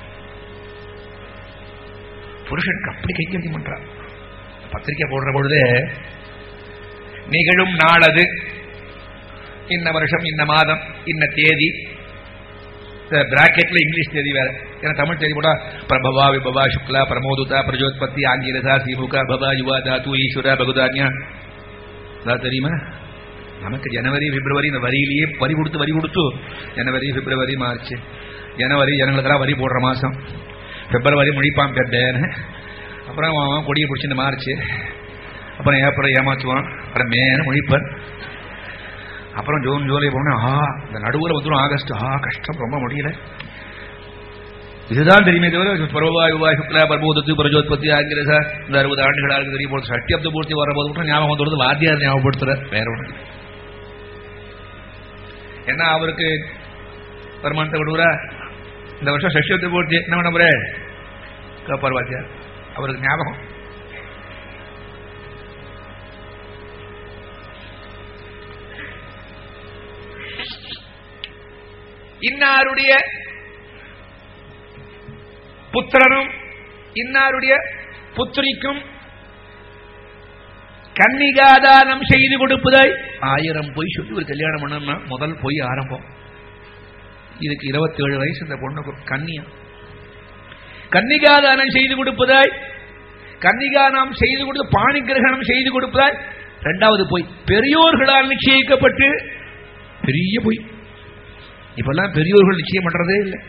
புருஷனுக்கு அப்படி கைங்கரியம் பண்றாள் பத்திரிக்கை போடுற பொழுது நிகழும் நாளது இன்ன வருஷம் இன்ன மாதம் இன்ன தேதி பிராக்கெட்ல இங்கிலீஷ் தேதி வேற ஏன்னா தமிழ் தேதி போட்டா பிரபவா விபவா சுக்லா பிரமோதுதா பிரஜோத்பத்தி ஆங்கிலதா சீமுகா பவா யுவா தாத்து ஈஸ்வரா பகுதான்யா அதான் தெரியுமா நமக்கு ஜனவரி பிப்ரவரி இந்த வரியிலேயே வரி கொடுத்து வரி கொடுத்து ஜனவரி பிப்ரவரி மார்ச் ஜனவரி ஜனங்களுக்கெல்லாம் வரி போடுற மாசம் பிப்ரவரி முடிப்பான் பெட்டேன்னு அப்புறம் அவன் கொடியை பிடிச்சிட்டு மார்ச் அப்புறம் ஏப்ரல் ஏமாற்றுவான் அப்புறம் மேனு முடிப்பான் அப்புறம் ஜூன் ஜூலை போனா ஆ இந்த நடுவில் வந்துடும் ஆகஸ்ட் ஆ கஷ்டம் ரொம்ப முடியல இதுதான் தெரியுமே தவிர பரவாயுவா சுக்லா பர்போதத்து பிரஜோத்பத்தி ஆங்கிரசா இந்த அறுபது ஆண்டுகளாக தெரிய போது சட்டியப்த பூர்த்தி வரபோது மட்டும் ஞாபகம் வந்துடுறது வாத்தியார் ஞாபகப்படுத்துற வேற ஒன்று என்ன அவருக்கு வருமானத்தை கொடுக்குறா இந்த வருஷம் சஷ்யப்த பூர்த்தி என்ன பண்ண கேப்பார் வாத்தியார் அவருக்கு ஞாபகம் இன்னாருடைய புத்திரனும் இன்னாருடைய புத்திரிக்கும் கன்னிகாதானம் செய்து கொடுப்பதாய் ஆயிரம் பொய் சொல்லி ஒரு கல்யாணம் பண்ணணும்னா முதல் பொய் ஆரம்பம் இதுக்கு இருபத்தி ஏழு வயசு இந்த பொண்ணுக்கு கன்னியா கன்னிகாதானம் செய்து கொடுப்பதாய் கன்னிகாதானம் செய்து கொடுத்து பாணி கிரகணம் செய்து கொடுப்பதாய் இரண்டாவது பொய் பெரியோர்களால் நிச்சயிக்கப்பட்டு பெரிய பொய் இப்பெல்லாம் பெரியோர்கள் நிச்சயம் பண்றதே இல்லை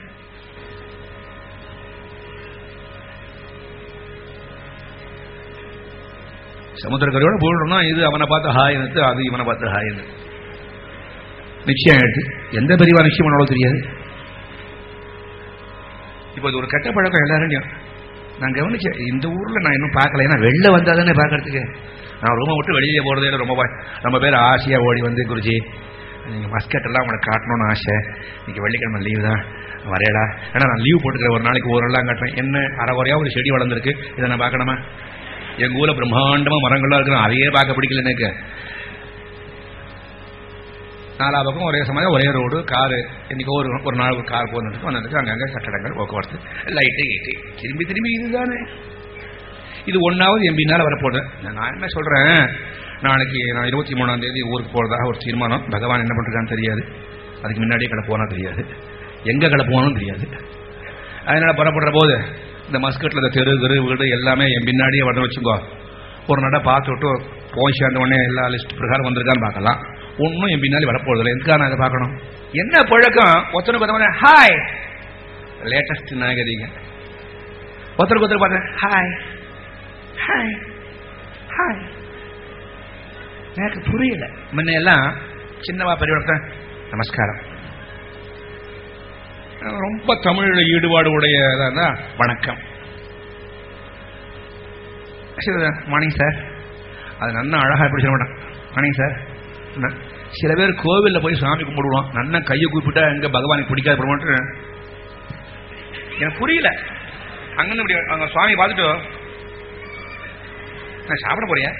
சமுத்திரக்கரையோட போடுறோம்னா இது அவனை பார்த்து ஹாயினத்து அது இவனை பார்த்து ஹாயினு நிச்சயம் ஆயிடுது எந்த பெரியவா நிச்சயம் பண்ணாலும் தெரியாது இப்போ இது ஒரு கெட்ட பழக்கம் எல்லாரும் நான் கவனிச்சேன் இந்த ஊர்ல நான் இன்னும் பார்க்கல ஏன்னா வெளில வந்தா தானே பார்க்கறதுக்கு நான் ரூமை விட்டு வெளியே போறதே இல்லை ரொம்ப பா- ரொம்ப பேர் ஆசையா ஓடி வந்து குருஜி நீங்க மஸ்கட் எல்லாம் உனக்கு காட்டணும்னு ஆசை இன்னைக்கு வெள்ளிக்கிழமை லீவு தான் வரையடா ஏன்னா நான் லீவ் போட்டுக்கிறேன் ஒரு நாளைக்கு ஒரு எல்லாம் காட்டுறேன் என்ன அரை குறையா ஒரு செடி வளர்ந்துருக்கு இதை நான் பார்க்கணுமா எங்க ஊர்ல பிரம்மாண்டமா மரங்கள்லாம் இருக்கணும் அதையே பார்க்க பிடிக்கல எனக்கு நாலா பக்கம் ஒரே சமயம் ஒரே ரோடு காரு இன்னைக்கு ஒரு ஒரு நாள் ஒரு கார் போனதுக்கு வந்ததுக்கு அங்கங்க கட்டடங்கள் போக்குவரத்து லைட்டு கீட்டு திரும்பி திரும்பி இதுதானே இது ஒன்னாவது எம்பினால வரப்போகுது நான் என்ன சொல்றேன் நாளைக்கு நான் இருபத்தி மூணாம் தேதி ஊருக்கு போறதாக ஒரு தீர்மானம் பகவான் என்ன பண்றான்னு தெரியாது அதுக்கு முன்னாடியே கடை போனா தெரியாது எங்க கடை போனாலும் தெரியாது அதனால புறப்படுற போது இந்த மஸ்கட்ல இந்த தெரு தெரு வீடு எல்லாமே என் பின்னாடியே வந்து வச்சுக்கோ ஒரு நட பார்த்து விட்டு போய் சேர்ந்த உடனே எல்லா லிஸ்ட் பிரகாரம் வந்திருக்கான்னு பார்க்கலாம் ஒன்றும் என் பின்னாடி வரப்போறதில்லை எதுக்காக நான் அதை பார்க்கணும் என்ன பழக்கம் ஒருத்தனுக்கு பார்த்தோம்னா ஹாய் லேட்டஸ்ட் நாகரிக ஒருத்தருக்கு ஒருத்தர் பார்த்தேன் ஹாய் ஹாய் ஹாய் எனக்கு புரியல முன்ன எல்லாம் சின்னவா பெரியவர்த்த நமஸ்காரம் ரொம்ப தமிழ்ல ஈடுபாடு உடைய வணக்கம் மார்னிங் சார் அது நன்னா அழகா எப்படி சொல்ல மாட்டான் மார்னிங் சார் என்ன? சில பேர் கோவில்ல போய் சாமி கும்பிடுவான் நன்னா கையை கூப்பிட்டா எங்க பகவானுக்கு பிடிக்காது போட்டு எனக்கு புரியல அங்கன்னு இப்படி அங்க சுவாமி பார்த்துட்டு நான் சாப்பிட போறியா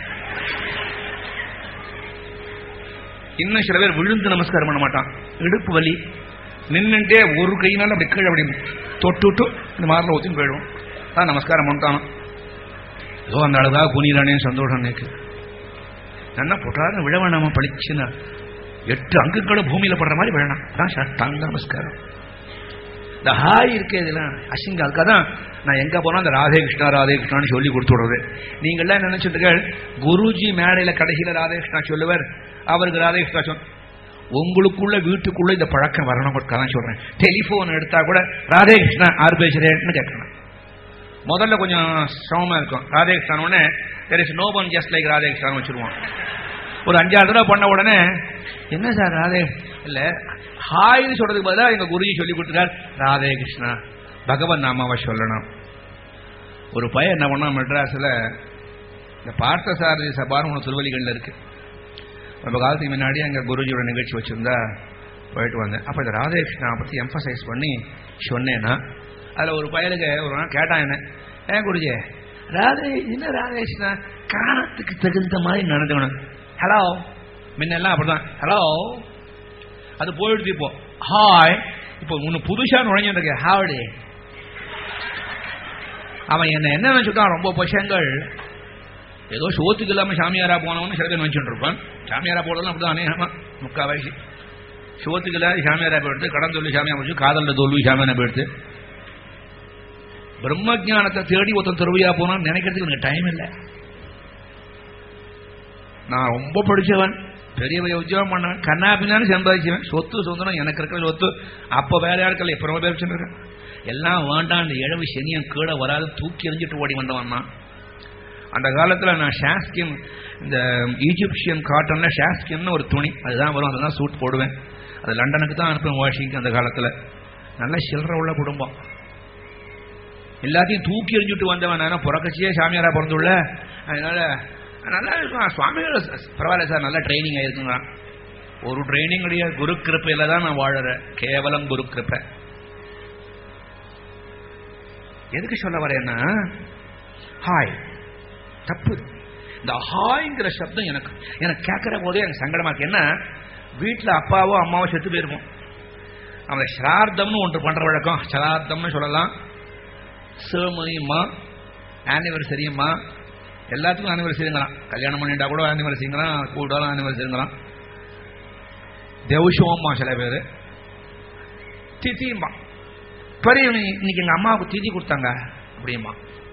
இன்னும் சில பேர் விழுந்து நமஸ்காரம் பண்ண மாட்டான் இடுப்பு வலி நின்னுட்டே ஒரு கையினால அப்படி கீழே அப்படி தொட்டு விட்டு இந்த மாரில் ஊற்றின்னு போயிடுவோம் அதான் நமஸ்காரம் பண்ணிட்டானோ ஏதோ அந்த அழகா குனிறானே சந்தோஷம் எனக்கு நல்லா போட்டாருன்னு விழ வேணாமா பளிச்சுன்னா எட்டு அங்குகளும் பூமியில படுற மாதிரி விழணும் அதான் சாஷ்டாங்க நமஸ்காரம் இந்த ஹாய் இருக்கே இதெல்லாம் அசிங்க அதுக்காக தான் நான் எங்க போனா அந்த ராதே கிருஷ்ணா ராதே கிருஷ்ணான்னு சொல்லி கொடுத்து விடுறது நீங்கள்லாம் நினைச்சிட்டுகள் குருஜி மேடையில கடைசியில ராதே கிருஷ்ணா சொல்லுவார் அவருக்கு ராதே கிருஷ்ணா சொல் உங்களுக்குள்ள வீட்டுக்குள்ள இந்த பழக்கம் வரணும் தான் சொல்றேன் டெலிபோன் எடுத்தா கூட ராதே கிருஷ்ணா ஆறு பேசுறேன்னு கேட்கணும் முதல்ல கொஞ்சம் சிரமமா இருக்கும் ராதே கிருஷ்ணன் உடனே there is no one just like Radhe Krishnan வச்சிருவோம் ஒரு அஞ்சாறு தடவை பண்ண உடனே என்ன சார் ராதே இல்ல ஹாய்னு சொல்றதுக்கு பதிலாக எங்க குருஜி சொல்லி கொடுத்துருக்கார் ராதே கிருஷ்ணா பகவன் நாமாவை சொல்லணும் ஒரு பையன் என்ன பண்ணா மெட்ராஸில் இந்த பார்த்தசாரதி சபான்னு ஒன்று திருவள்ளிகளில் இருக்கு ரொம்ப காலத்துக்கு முன்னாடி அங்கே குருஜியோட நிகழ்ச்சி வச்சிருந்தா போயிட்டு வந்தேன் அப்போ இந்த ராதேகிருஷ்ணா பற்றி எம்பசைஸ் பண்ணி சொன்னேன்னா அதில் ஒரு பயலுக்கு ஒரு நாள் கேட்டான் என்ன ஏன் குருஜி ராதே என்ன ராதேகிருஷ்ணா காலத்துக்கு தகுந்த மாதிரி நடந்துக்கணும் ஹலோ முன்னெல்லாம் அப்படிதான் ஹலோ அது போயிடுது இப்போ ஹாய் இப்போ ஒன்று புதுசா நுழைஞ்சிருக்க ஹாவடி அவன் என்ன என்ன நினைச்சுட்டான் ரொம்ப பசங்கள் ஏதோ சோத்துக்கு இல்லாம சாமியாரா போனவன்னு சில பேர் நினைச்சுட்டு இருப்பான் சாமியாரா போனதும் அப்படிதான் அநேகமா முக்கா வயசு சோத்துக்கு இல்லாத சாமியாரா போயிடுத்து கடன் சொல்லி சாமியார் போச்சு காதல்ல தோல்வி சாமியாரா போயிடுத்து பிரம்ம ஜானத்தை தேடி ஒருத்தன் துறவியா போனான்னு நினைக்கிறதுக்கு எனக்கு டைம் இல்லை நான் ரொம்ப படிச்சவன் பெரிய பெரிய உத்தியோகம் பண்ணவன் கண்ணா பின்னான்னு சம்பாதிச்சவன் சொத்து சொந்தம் எனக்கு இருக்கிற சொத்து அப்ப வேற யாருக்கல எப்ப ரொம்ப பேர் வச்சுருக்கேன் எல்லாம் வேண்டாம் இந்த இழவு சனியம் கீழே வராது தூக்கி எறிஞ்சிட்டு ஓடி வந்தவன் நான் அந்த காலத்துல நான் ஷாஸ்கின் இந்த ஈஜிப்சியன் காட்டன்ல ஷாஸ்கின்னு ஒரு துணி அதுதான் வரும் அதுதான் சூட் போடுவேன் அது லண்டனுக்கு தான் அனுப்புவேன் வாஷிங்க்கு அந்த காலத்துல நல்ல சில்லற உள்ள குடும்பம் எல்லாத்தையும் தூக்கி எறிஞ்சிட்டு வந்தவன் நான் புறக்கட்சியே சாமியாரா பிறந்துள்ள அதனால நல்லா இருக்கும் சுவாமிகள் பரவாயில்ல சார் நல்ல ட்ரைனிங் ஆயிருக்குங்க ஒரு ட்ரைனிங் கிடையாது குரு கிருப்பையில தான் நான் வாழறேன் கேவலம் குரு கிருப்பை எதுக்கு சொல்ல வரேன்னா ஹாய் தப்பு இந்த ஹாய்ங்கிற சப்தம் எனக்கு எனக்கு கேட்கிற போதே எனக்கு சங்கடமா இருக்கு என்ன வீட்டில் அப்பாவோ அம்மாவோ செத்து போயிருப்போம் அவன் ஸ்ரார்த்தம்னு ஒன்று பண்ற வழக்கம் ஸ்ரார்த்தம்னு சொல்லலாம் சிவமணியம்மா ஆனிவர்சரியம்மா எல்லாத்துக்கும் ஆனிவர்சரிங்களாம் கல்யாணம் பண்ணிட்டா கூட ஆனிவர்சரிங்களாம் கூடாலும் ஆனிவர்சரிங்களாம் தெவுஷோம்மா சில பேர் திதிம்மா பெரிய இன்னைக்கு எங்க அம்மாவுக்கு திதி கொடுத்தாங்க அப்படியம்மா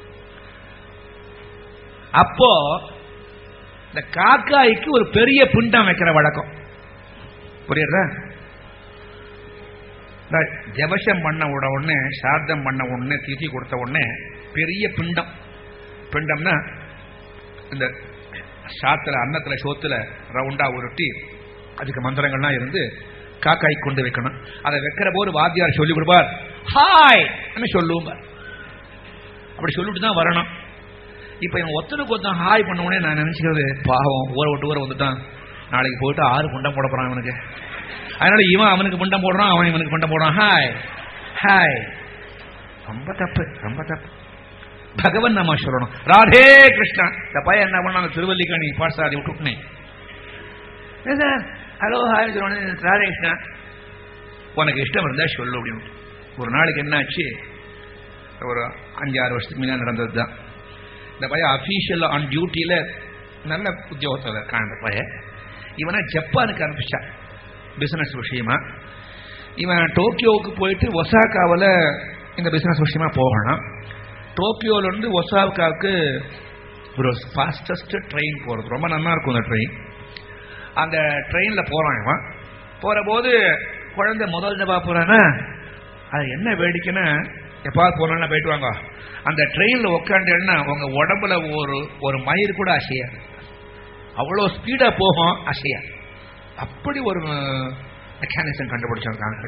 அப்போ இந்த காக்காய்க்கு ஒரு பெரிய பிண்டம் வைக்கிற வழக்கம் புரியுறதா இந்த ஜபசம் பண்ண உட உடனே சார்த்தம் பண்ண உடனே திதி கொடுத்த உடனே பெரிய பிண்டம் பிண்டம்னா இந்த சாத்துல அன்னத்துல சோத்துல ரவுண்டா உருட்டி அதுக்கு மந்திரங்கள்லாம் இருந்து காக்காய் கொண்டு வைக்கணும் அதை வைக்கிற போது வாத்தியார் சொல்லி கொடுப்பார் ஹாய் சொல்லுவோம் அப்படி சொல்லிட்டு தான் வரணும் இப்ப இவன் ஒத்தனுக்கு ஒருத்தன் ஹாய் பண்ண உடனே நான் நினைச்சுக்கிறது பாவம் ஊரை விட்டு ஊரை வந்துட்டான் நாளைக்கு போயிட்டு ஆறு குண்டம் போட போறான் இவனுக்கு அதனால இவன் அவனுக்கு பண்டம் போடுறான் அவன் இவனுக்கு பண்டம் போடுறான் ஹாய் ஹாய் ரொம்ப தப்பு ரொம்ப தப்பு பகவன் நாம சொல்லணும் ராதே கிருஷ்ணா இந்த பையன் என்ன பண்ணாங்க திருவல்லிக்கணி பாடசாலை விட்டுட்டேன் சார் ஹலோ ஹாய் சொல்லணும் ராதே கிருஷ்ணா உனக்கு இஷ்டம் இருந்தா சொல்லு அப்படின்னு ஒரு நாளைக்கு என்ன ஆச்சு ஒரு அஞ்சாறு வருஷத்துக்கு முன்னாடி நடந்தது தான் இந்த பையன் அஃபீஷியல் ஆன் டியூட்டியில் நல்ல உத்தியோகத்தில் இருக்கான் அந்த பையன் இவனை ஜப்பானுக்கு அனுப்பிச்சான் பிசினஸ் விஷயமா இவன் டோக்கியோவுக்கு போயிட்டு ஒசாக்காவில் இந்த பிசினஸ் விஷயமா போகணும் டோக்கியோல இருந்து ஒசாக்காவுக்கு ஒரு ஃபாஸ்டஸ்ட் ட்ரெயின் போகிறது ரொம்ப நல்லா இருக்கும் அந்த ட்ரெயின் அந்த ட்ரெயினில் போகிறான் இவன் போகிற போது குழந்தை முதல் தபா போகிறான்னா அது என்ன வேடிக்கைன்னா எப்பாவது போனா போயிட்டு வாங்க அந்த ட்ரெயினில் உட்காந்துன்னா உங்க உடம்புல ஒரு ஒரு மயிர் கூட அசையாது அவ்வளோ ஸ்பீடா போகும் அசையாது அப்படி ஒரு மெக்கானிசம் கண்டுபிடிச்சிருக்காங்க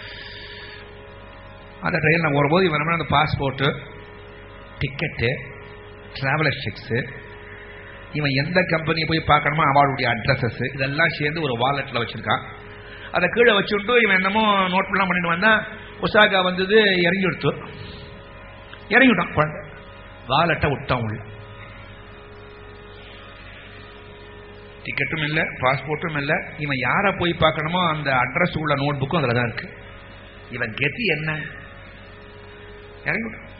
அந்த ட்ரெயினில் வரும்போது இவன் அந்த பாஸ்போர்ட்டு டிக்கெட்டு டிராவலர் செக்ஸு இவன் எந்த கம்பெனியை போய் பார்க்கணுமோ அவளுடைய அட்ரஸஸ் இதெல்லாம் சேர்ந்து ஒரு வாலெட்டில் வச்சிருக்கான் அதை கீழே வச்சுட்டு இவன் என்னமோ நோட் பண்ணலாம் பண்ணிட்டு வந்தான் ஒசாகா வந்தது இறங்கி எடுத்து இறங்கிவிட்டான் குழந்தை வாலெட்டை விட்டான் உள்ள டிக்கெட்டும் இல்லை பாஸ்போர்ட்டும் இல்லை இவன் யாரை போய் பார்க்கணுமோ அந்த அட்ரஸ் உள்ள நோட் புக்கும் அதில் தான் இருக்கு இவன் கெதி என்ன இறங்கிவிட்டான்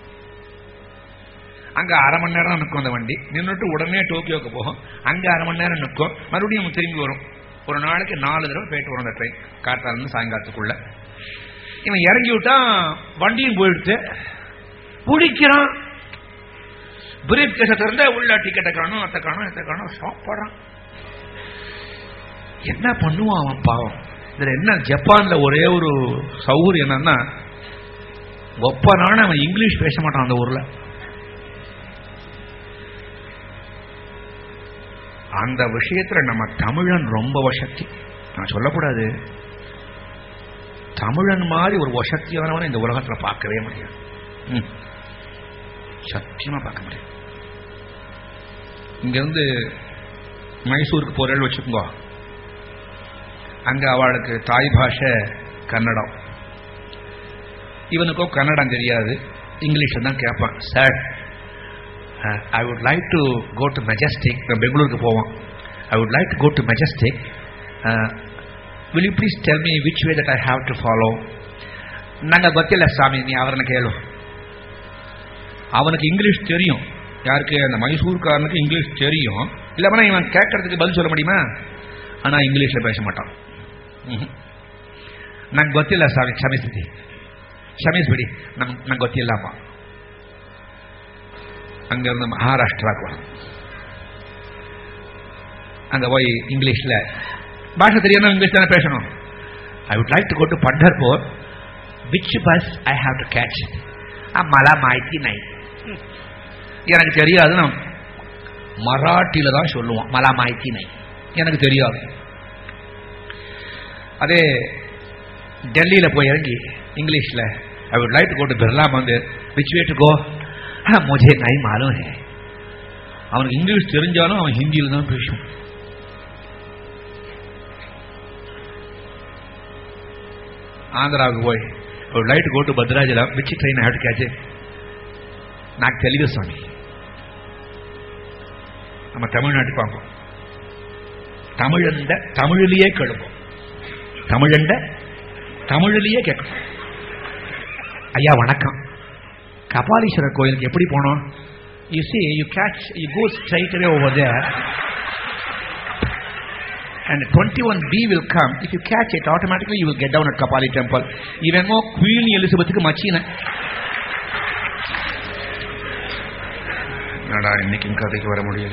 அங்க அரை மணி நேரம் நிற்கும் அந்த வண்டி நின்றுட்டு உடனே டோக்கியோக்கு போகும் அங்க அரை மணி நேரம் நிற்கும் மறுபடியும் திரும்பி வரும் ஒரு நாளைக்கு நாலு தடவை போயிட்டு வரும் அந்த ட்ரெயின் காத்தாலிருந்து சாயங்காலத்துக்குள்ள இவன் இறங்கி விட்டான் வண்டியும் போயிடுத்து பிடிக்கிறான் பிரீத் கேஸை திறந்த உள்ள டிக்கெட்டை காணும் அத்தை காணும் எத்தை காணும் சாப்பிட்றான் என்ன பண்ணுவான் அவன் பாவம் இதுல என்ன ஜப்பான்ல ஒரே ஒரு சௌகரியம் என்னன்னா ஒப்பனான அவன் இங்கிலீஷ் பேச மாட்டான் அந்த ஊர்ல அந்த விஷயத்துல நம்ம தமிழன் ரொம்ப வசக்தி நான் சொல்லக்கூடாது தமிழன் மாதிரி ஒரு வசத்தியானவனை இந்த உலகத்துல பார்க்கவே முடியாது ம். சத்தியமா பார்க்க முடியாது இங்கிருந்து மைசூருக்கு போறேன்னு வச்சுக்கோங்க அங்க அவளுக்கு தாய் பாஷை கன்னடம் இவனுக்கோ கன்னடம் தெரியாது இங்கிலீஷ்ல தான் கேட்பான் sir I would like to go to Majestic பெங்களூருக்கு போவோம் I would like to go to Majestic will you please tell me which way that I have to follow நாங்கள் ಗೊತ್ತಿಲ್ಲ ಸ್ವಾಮಿ நீ அவரனை கேளு அவனுக்கு இங்கிலீஷ் தெரியும் யாருக்கு அந்த மைசூர்காரனுக்கு இங்கிலீஷ் தெரியும் இல்லைன்னா இவன் கேட்கறதுக்கு பதில் சொல்ல முடியுமா ஆனா இங்கிலீஷ்ல பேச மாட்டான் ம்ஹும். ನಂಗೆ ಗೊತ್ತಿಲ್ಲ ಸ್ವಾಮಿ ಕ್ಷಮಿಸ್ಬಿಡಿ ಕ್ಷಮಿಸ್ಬಿಡಿ ನಮ್ ನಂಗೆ ಗೊತ್ತಿಲ್ಲಮ್ಮ அங்கிருந்து மகாராஷ்டிராவுக்கு வரும் அங்க போய் இங்கிலீஷ்ல பாஷை தெரியணும் இங்கிலீஷ் தானே பேசணும் I would like to go to Pandharpur which bus I have to catch மலா மாய்த்தி நை எனக்கு தெரியாது நான் மராட்டியில தான் சொல்லுவோம் மலா மாய்த்தி நை எனக்கு தெரியாது அதே டெல்லியில போய் இறங்கி இங்கிலீஷ்ல I would like to go to Birla Mandir which way to go முझे नहीं मालूम है அவனுக்கு இங்கிலீஷ் தெரிஞ்சாலும் அவன் ஹிந்தியில் தான் பேசுவான் ஆந்திராவுக்கு போய் ஒரு like go to Bhadrachalam which train had catch నాకు తెలుగు స్వామి நம்ம தமிழ்நாட்டுக்கு வாங்க தமிழண்ட தமிழிலேயே கேளுவோம் தமிழண்ட தமிழிலேயே கேட்கணும் ஐயா வணக்கம் கபாலீஸ்வரர் கோயிலுக்கு எப்படி போனோம் you see you catch you go straight away over there and 21B will come. If you catch it, automatically you will get down at Kapali temple. இவன் குயின் எலிசபெத்துக்கு மச்சின என்னடா இன்னைக்கும் கதைக்கு வர முடியல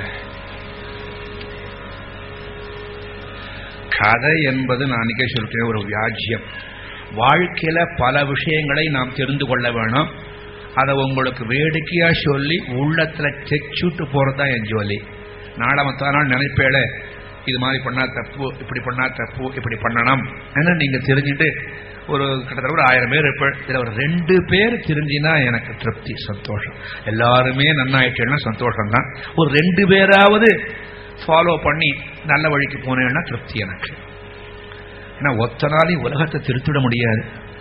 கதை என்பது நான் அன்னைக்கே சொல்லிட்டேன் ஒரு வியாஜ்யம் வாழ்க்கையில பல விஷயங்களை நாம் தெரிந்து கொள்ள வேணும் அதை உங்களுக்கு வேடிக்கையா சொல்லி உள்ளத்துல செச்சுட்டு போறதுதான் என் ஜோலி நாளமத்தானால் நினைப்பேல இது மாதிரி பண்ணா தப்பு இப்படி பண்ணா தப்பு இப்படி பண்ணணும் ஏன்னா நீங்க தெரிஞ்சுட்டு ஒரு கிட்டத்தட்ட ஒரு ஆயிரம் பேர் இருப்ப இதுல ஒரு ரெண்டு பேர் தெரிஞ்சினா எனக்கு திருப்தி சந்தோஷம் எல்லாருமே நன்னாயிட்டேன்னா சந்தோஷம் தான் ஒரு ரெண்டு பேராவது ஃபாலோ பண்ணி நல்ல வழிக்கு போனேன்னா திருப்தி எனக்கு ஏன்னா ஒத்த நாளையும் உலகத்தை திருத்திட முடியாது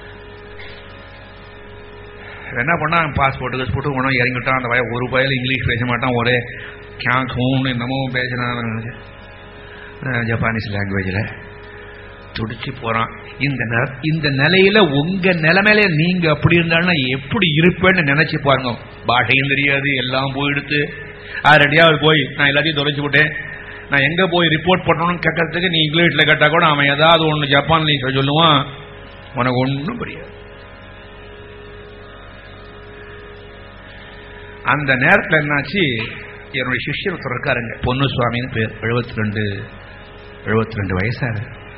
என்ன பண்ணா பாஸ்போர்ட் கிஸ்போர்ட் ஒன்றும் இறங்கிட்டான் அந்த வய ஒரு பயல இங்கிலீஷ் பேச மாட்டான் ஒரே கேங்கும் என்னமோ பேசினான் ஜப்பானீஸ் லாங்குவேஜில் துடிச்சு போறான் இந்த ந- இந்த நிலையில உங்க நிலைமையில நீங்க அப்படி இருந்தாலும் எப்படி இருப்பேன்னு நினைச்சு பாருங்க பாஷையும் தெரியாது எல்லாம் போயிடுத்து ரெடியாவது போய் நான் எல்லாத்தையும் தொலைச்சு விட்டேன் நான் எங்க போய் ரிப்போர்ட் பண்ணணும்னு கேட்கறதுக்கு நீ இங்கிலீஷ்ல கேட்டா கூட அவன் ஏதாவது ஒண்ணு ஜப்பான்ல சொல்லுவான் உனக்கு ஒன்றும் புரியாது அந்த நேரத்தில் என்னாச்சு என்னுடைய சிஷ்யர் ஒருத்தர் இருக்காருங்க பொன்னு சுவாமின்னு பேர் எழுபத்தி ரெண்டு எழுபத்தி ரெண்டு வயசாரு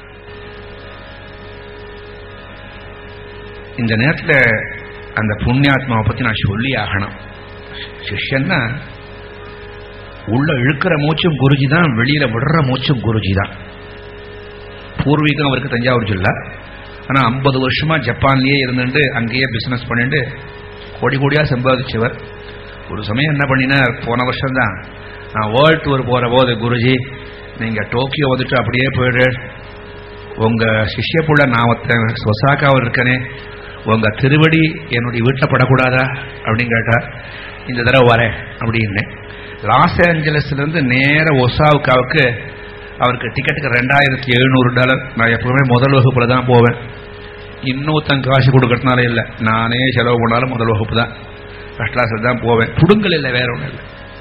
இந்த நேரத்தில் அந்த புண்ணியாத்மாவை பத்தி நான் சொல்லி ஆகணும் சிஷ்யன்னா உள்ள இழுக்கிற மூச்சும் குருஜி தான் வெளியில விடுற மூச்சும் குருஜி தான் பூர்வீகம் அவருக்கு தஞ்சாவூர் ஜில்லா ஆனா ஐம்பது வருஷமா ஜப்பான்லயே இருந்துட்டு அங்கேயே பிசினஸ் பண்ணிட்டு கோடி கோடியா சம்பாதிச்சவர் ஒரு சமயம் என்ன பண்ணினார் போன வருஷம் தான் நான் வேர்ல்ட் டூர் போற போது குருஜி நீங்க டோக்கியோ வந்துட்டு அப்படியே போயிடு உங்க சிஷ்ய புள்ள நான் ஒருத்தன் ஒசாக்காவில் இருக்கனே உங்க திருவடி என்னுடைய வீட்டில் படக்கூடாதா அப்படின்னு கேட்டார் இந்த தடவை வரேன் அப்படின்னு லாஸ் ஏஞ்சலஸ்ல இருந்து நேர ஒசாவுக்காவுக்கு அவருக்கு டிக்கெட்டுக்கு ரெண்டாயிரத்தி எழுநூறு டாலர் நான் எப்பவுமே முதல் வகுப்புல தான் போவேன் இன்னொருத்தன் காசு கொடுக்கறதுனால இல்லை நானே செலவு பண்ணாலும் முதல் வகுப்பு தான் ஃபர்ஸ்ட் கிளாஸ் தான் போவேன் புடுங்கல் இல்லை வேற ஒன்றும் இல்லை